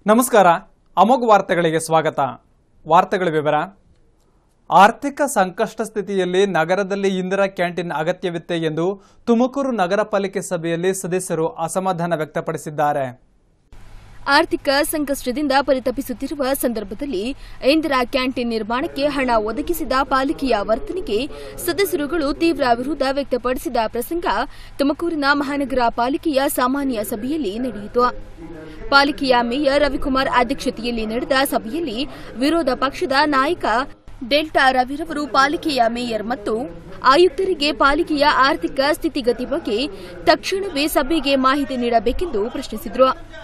ನಮಸ್ಕಾರ ಅಮೋಘ ವಾರ್ತೆಗಳಿಗೆ ಸ್ವಾಗತ ವಾರ್ತೆಗಳ ವಿವರ ಆರ್ಥಿಕ ಸಂಕಷ್ಟ ಸ್ಥಿತಿಯಲ್ಲಿ ನಗರದಲ್ಲಿ ಇಂದಿರಾ ಕ್ಯಾಂಟೀನ್ ಅಗತ್ಯವಿತ್ತೆ ಎಂದು ತುಮಕೂರು ನಗರ ಪಾಲಿಕೆ ಸಭೆಯಲ್ಲಿ ಸದಸ್ಯರು ಅಸಮಾಧಾನ ವ್ಯಕ್ತಪಡಿಸಿದ್ದಾರೆ ಆರ್ಥಿಕ ಸಂಕಷ್ಟದಿಂದ ಪರಿತಪಿಸುತ್ತಿರುವ ಸಂದರ್ಭದಲ್ಲಿ ಇಂದಿರಾ ಕ್ಯಾಂಟೀನ್ ನಿರ್ಮಾಣಕ್ಕೆ ಹಣ ಒದಗಿಸಿದ ಪಾಲಿಕೆಯ ವರ್ತನೆಗೆ ಸದಸ್ಯರುಗಳು ತೀವ್ರ ವಿರೋಧ ವ್ಯಕ್ತಪಡಿಸಿದ ಪ್ರಸಂಗ ತುಮಕೂರಿನ ಮಹಾನಗರ ಪಾಲಿಕೆಯ ಸಾಮಾನ್ಯ ಸಭೆಯಲ್ಲಿ ನಡೆಯಿತು ಪಾಲಿಕೆಯ ಮೇಯರ್ ರವಿಕುಮಾರ್ ಅಧ್ಯಕ್ಷತೆಯಲ್ಲಿ ನಡೆದ ಸಭೆಯಲ್ಲಿ ವಿರೋಧ ಪಕ್ಷದ ನಾಯಕ ಡೆಲ್ಟಾ ರವಿರವರು ಪಾಲಿಕೆಯ ಮೇಯರ್ ಮತ್ತು ಆಯುಕ್ತರಿಗೆ ಪಾಲಿಕೆಯ ಆರ್ಥಿಕ ಸ್ಥಿತಿಗತಿ ಬಗ್ಗೆ ತಕ್ಷಣವೇ ಸಭೆಗೆ ಮಾಹಿತಿ ನೀಡಬೇಕೆಂದು ಪ್ರಶ್ನಿಸಿದರು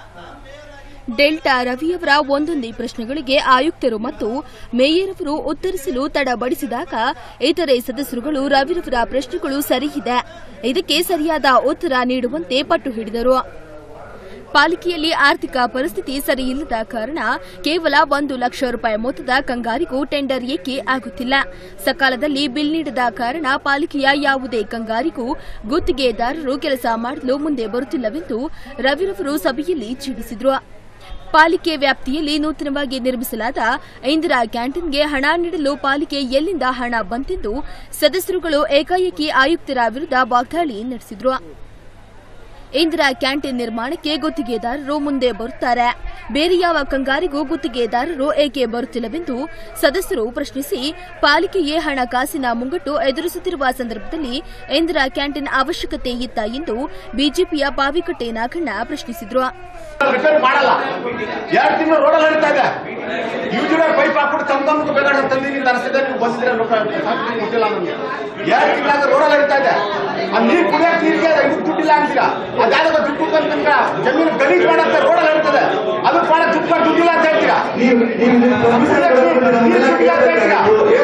ಡೆಲ್ಟಾ ರವಿಯವರ ಒಂದೊಂದೇ ಪ್ರಶ್ನೆಗಳಿಗೆ ಆಯುಕ್ತರು ಮತ್ತು ಮೇಯರ್ ಅವರು ಉತ್ತರಿಸಲು ತಡಬಡಿಸಿದಾಗ ಇತರೆ ಸದಸ್ಯರುಗಳು ರವಿರವರ ಪ್ರಶ್ನೆಗಳು ಸರಿಯಿದೆ ಇದಕ್ಕೆ ಸರಿಯಾದ ಉತ್ತರ ನೀಡುವಂತೆ ಪಟ್ಟು ಹಿಡಿದರು ಪಾಲಿಕೆಯಲ್ಲಿ ಆರ್ಥಿಕ ಪರಿಸ್ಥಿತಿ ಸರಿಯಿಲ್ಲದ ಕಾರಣ ಕೇವಲ ಒಂದು ಲಕ್ಷ ರೂಪಾಯಿ ಮೊತ್ತದ ಕಂಗಾರಿಗೂ ಟೆಂಡರ್ ಏಕೆ ಆಗುತ್ತಿಲ್ಲ ಸಕಾಲದಲ್ಲಿ ಬಿಲ್ ನೀಡದ ಕಾರಣ ಪಾಲಿಕೆಯ ಯಾವುದೇ ಕಂಗಾರಿಗೂ ಗುತ್ತಿಗೆದಾರರು ಕೆಲಸ ಮಾಡಲು ಮುಂದೆ ಬರುತ್ತಿಲ್ಲವೆಂದು ರವಿರವರು ಸಭೆಯಲ್ಲಿ ಛಿಡಿಸಿದರು ಪಾಲಿಕೆ ವ್ಯಾಪ್ತಿಯಲ್ಲಿ ನೂತನವಾಗಿ ನಿರ್ಮಿಸಲಾದ ಇಂದಿರಾ ಕ್ಯಾಂಟೀನ್ಗೆ ಹಣ ನೀಡಲು ಪಾಲಿಕೆ ಎಲ್ಲಿಂದ ಹಣ ಬಂತೆಂದು ಸದಸ್ಯರುಗಳು ಏಕಾಏಕಿ ಆಯುಕ್ತರ ವಿರುದ್ಧ ವಾಗ್ದಾಳಿ ನಡೆಸಿದರು ಇಂದಿರಾ ಕ್ಯಾಂಟೀನ್ ನಿರ್ಮಾಣಕ್ಕೆ ಗುತ್ತಿಗೆದಾರರು ಮುಂದೆ ಬರುತ್ತಾರೆ ಬೇರೆ ಯಾವ ಕಂಗಾರಿಗೂ ಗುತ್ತಿಗೆದಾರರು ಏಕೆ ಬರುತ್ತಿಲ್ಲವೆಂದು ಸದಸ್ಯರು ಪ್ರಶ್ನಿಸಿ ಪಾಲಿಕೆಯೇ ಹಣಕಾಸಿನ ಮುಂಗಟ್ಟು ಎದುರಿಸುತ್ತಿರುವ ಸಂದರ್ಭದಲ್ಲಿ ಇಂದಿರಾ ಕ್ಯಾಂಟೀನ್ ಅವಶ್ಯಕತೆ ಇತ್ತ ಎಂದು ಬಿಜೆಪಿಯ ಬಾವಿಕಟ್ಟೆ ನಾಗಣ್ಣ ಪ್ರಶ್ನಿಸಿದರು ರಿಪೇರಿ ಮಾಡಲ್ಲ ಎರಡು ತಿಂಗಳು ರೋಡಲ್ಲಿ ನಡೀತಾ ಇದೆ ಯೂಜಿಡರ್ ಪೈಪ್ ಹಾಕ್ಬಿಟ್ಟು ತಮ್ಮ ತಮ್ಮ ಬೇಕಾದ್ರೆ ತಂದಿದ್ದೀನಿ ತರಿಸಿದ್ರೆ ನೀವು ಬಂದಿದ್ರೆ ಸಾಕು ಗೊತ್ತಿಲ್ಲ ನನಗೆ ಎರಡು ತಿಂಗಳಾಗ ರೋಡಲ್ಲಿ ನಡೀತಾ ಇದೆ ಆ ನೀರು ಕುಡಿಯೋಕೆ ನೀರಿಗೆ ಇದಕ್ಕೆ ದುಡ್ಡಿಲ್ಲ ಅಂತೀರಾ ಅದ್ಯಾವುದೋ ದುಡ್ಡು ಕೊಟ್ಟು ನಿಮ್ಗೆ ಜಮೀನು ಗಲೀಜ್ ಮಾಡಕ್ಕೆ ರೋಡಲ್ಲಿ ನಡೀತದೆ ಅದಕ್ಕೆ ಮಾಡಕ್ಕೆ ದುಡ್ಡು ಕೊಟ್ಟು ದುಡ್ಡಿಲ್ಲ ಅಂತ ಹೇಳ್ತೀರಾ ನೀವು ನೀವು ನೀರು ದುಡ್ಡಿಲ್ಲ ಅಂತ ಹೇಳ್ತೀರಾ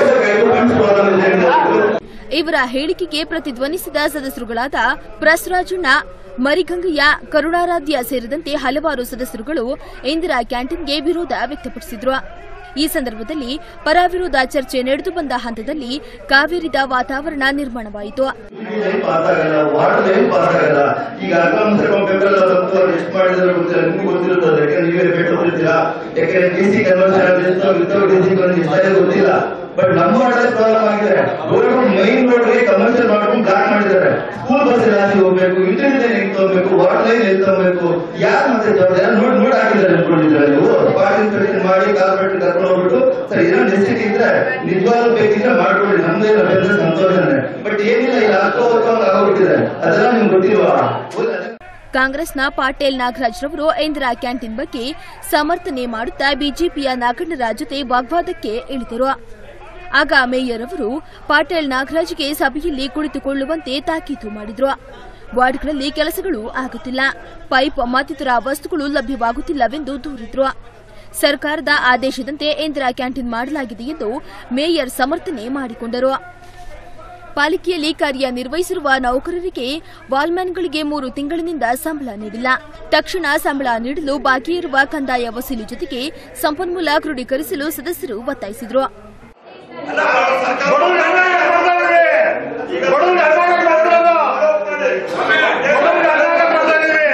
ಇವರ ಹೇಳಿಕೆಗೆ ಪ್ರತಿಧ್ವನಿಸಿದ ಸದಸ್ಯರುಗಳಾದ ಪ್ರಸರಾಜಣ್ಣ ಮರಿಗಂಗಯ್ಯ ಕರುಣಾರಾಧ್ಯ ಸೇರಿದಂತೆ ಹಲವಾರು ಸದಸ್ಯರುಗಳು ಇಂದಿರಾ ಕ್ಯಾಂಟೀನ್ಗೆ ವಿರೋಧ ವ್ಯಕ್ತಪಡಿಸಿದರು ಈ ಸಂದರ್ಭದಲ್ಲಿ ಪರ ವಿರೋಧ ಚರ್ಚೆ ನಡೆದು ಬಂದ ಹಂತದಲ್ಲಿ ಕಾವೇರಿದ ವಾತಾವರಣ ನಿರ್ಮಾಣವಾಯಿತು ಲೈನ್ ಪಾಸ್ ಆಗಲ್ಲ ವಾರ್ಡ್ ಲೈನ್ ಪಾಸ್ ಆಗಲ್ಲ ಈಗ ಅಕೌಂಟ್ ಅಕೌಂಟ್ ಪೇಪರ್ ಬಂತು ಅವ್ರು ಎಷ್ಟು ಮಾಡಿದ್ರೆ ಗೊತ್ತಿಲ್ಲ ನಿಮ್ಗೆ ಗೊತ್ತಿರುತ್ತದೆ ಯಾಕಂದ್ರೆ ನೀವೇ ರಿಪೇಟ್ ಹೋಗ್ತಿರ್ತೀರಾ ಯಾಕಂದ್ರೆ D C conversion without D C conversion ಗೊತ್ತಿಲ್ಲ ಬಟ್ ನಮ್ಮ ವಾರ್ಡಲ್ಲಿ ಪ್ರಾಬ್ಲಮ್ ಆಗಿದೆ ರೋಡ್ ಮೈನ್ ರೋಡ್ಗೆ ಕಮರ್ಷಿಯಲ್ ಮಾಡ್ಕೊಂಡು ಬ್ಲಾಕ್ ಮಾಡಿದ್ದಾರೆ ಸ್ಕೂಲ್ ಬಸ್ ಎಲ್ಲ ಅಲ್ಲಿ ಹೋಗ್ಬೇಕು ಇಂಟರ್ನೆಟ್ ಲೈನ್ ಹೆಂಗ್ ತಗೋಬೇಕು ವಾಟರ್ ಲೈನ್ ಎಲ್ಲಿ ತಗೋಬೇಕು ಯಾರು ಮತ್ತೆ ಜವಾಬ್ದಾರಿ ನೋಡಿ ನೋಡಿ ಹಾಕಿದ್ದಾರೆ ಅನ್ಕೊಂಡಿದ್ದೀರಾ ನೀವು ಪಾರ್ಟ್ ಇನ್ಸ್ಪೆಕ್ಷನ್ ಮಾಡಿ ಕಾರ್ಪೊರೇಟ್ ಕರ್ಕೊಂಡು ಹೋಗ್ಬಿಟ್ಟು ಸರ್ ಏನೋ ನೆಸಿಟಿ ಇದ್ರೆ ನಿಜವಾಗ್ಲೂ ಬೇಕಿದ್ರೆ ಮಾಡ್ಕೊಳ್ಳಿ ನಮ್ದೇ ಬಂದ್ರೆ ಸಂತೋಷನೇ ಬಟ್ ಏನಿಲ್ಲ ಇಲ್ಲ ಹತ್ತು ವರ್ಷ ಆಗೋಗ್ಬಿಟ್ಟಿದೆ ಅದೆಲ್ಲ ನಿಮ್ಗೆ ಗೊತ್ತಿಲ್ವಾ ಕಾಂಗ್ರೆಸ್ನ ಪಾಟೇಲ್ ನಾಗರಾಜ್ ರವರು ಇಂದಿರಾ ಕ್ಯಾಂಟೀನ್ ಬಗ್ಗೆ ಸಮರ್ಥನೆ ಮಾಡುತ್ತಾ ಬಿಜೆಪಿಯ ನಾಗಣ್ಣರ ಜೊತೆ ವಾಗ್ವಾದಕ್ಕೆ ಇಳಿದರು ಆಗ ಮೇಯರ್ ಅವರು ಪಾಟೇಲ್ ನಾಗರಾಜ್ಗೆ ಸಭೆಯಲ್ಲಿ ಕುಳಿತುಕೊಳ್ಳುವಂತೆ ತಾಕೀತು ಮಾಡಿದ್ರು ವಾರ್ಡ್ಗಳಲ್ಲಿ ಕೆಲಸಗಳು ಆಗುತ್ತಿಲ್ಲ ಪೈಪ್ ಮತ್ತಿತರ ವಸ್ತುಗಳು ಲಭ್ಯವಾಗುತ್ತಿಲ್ಲವೆಂದು ದೂರಿದ್ರು ಸರ್ಕಾರದ ಆದೇಶದಂತೆ ಇಂದಿರಾ ಕ್ಯಾಂಟೀನ್ ಮಾಡಲಾಗಿದೆ ಎಂದು ಮೇಯರ್ ಸಮರ್ಥನೆ ಮಾಡಿಕೊಂಡರು ಪಾಲಿಕೆಯಲ್ಲಿ ಕಾರ್ಯನಿರ್ವಹಿಸಿರುವ ನೌಕರರಿಗೆ ವಾಲ್ಮ್ಯಾನ್ಗಳಿಗೆ ಮೂರು ತಿಂಗಳಿನಿಂದ ಸಂಬಳ ನೀಡಿಲ್ಲ ತಕ್ಷಣ ಸಂಬಳ ನೀಡಲು ಬಾಕಿ ಇರುವ ಕಂದಾಯ ವಸೂಲಿ ಜೊತೆಗೆ ಸಂಪನ್ಮೂಲ ಕ್ರೋಢೀಕರಿಸಲು ಸದಸ್ಯರು ಒತ್ತಾಯಿಸಿದರು ಬಡವ್ರಿಗೆ ಅನ್ಯಾಯ ಮಾಡ್ತಾವ್ರಿ. ಬಡವ್ರಿಗೆ ಅನ್ಯಾಯ ಮಾಡ್ತಿರೋದು. ಬಡವ್ರಿಗೆ ಅನ್ಯಾಯ ಮಾಡ್ತಾ ಇದೀವಿ.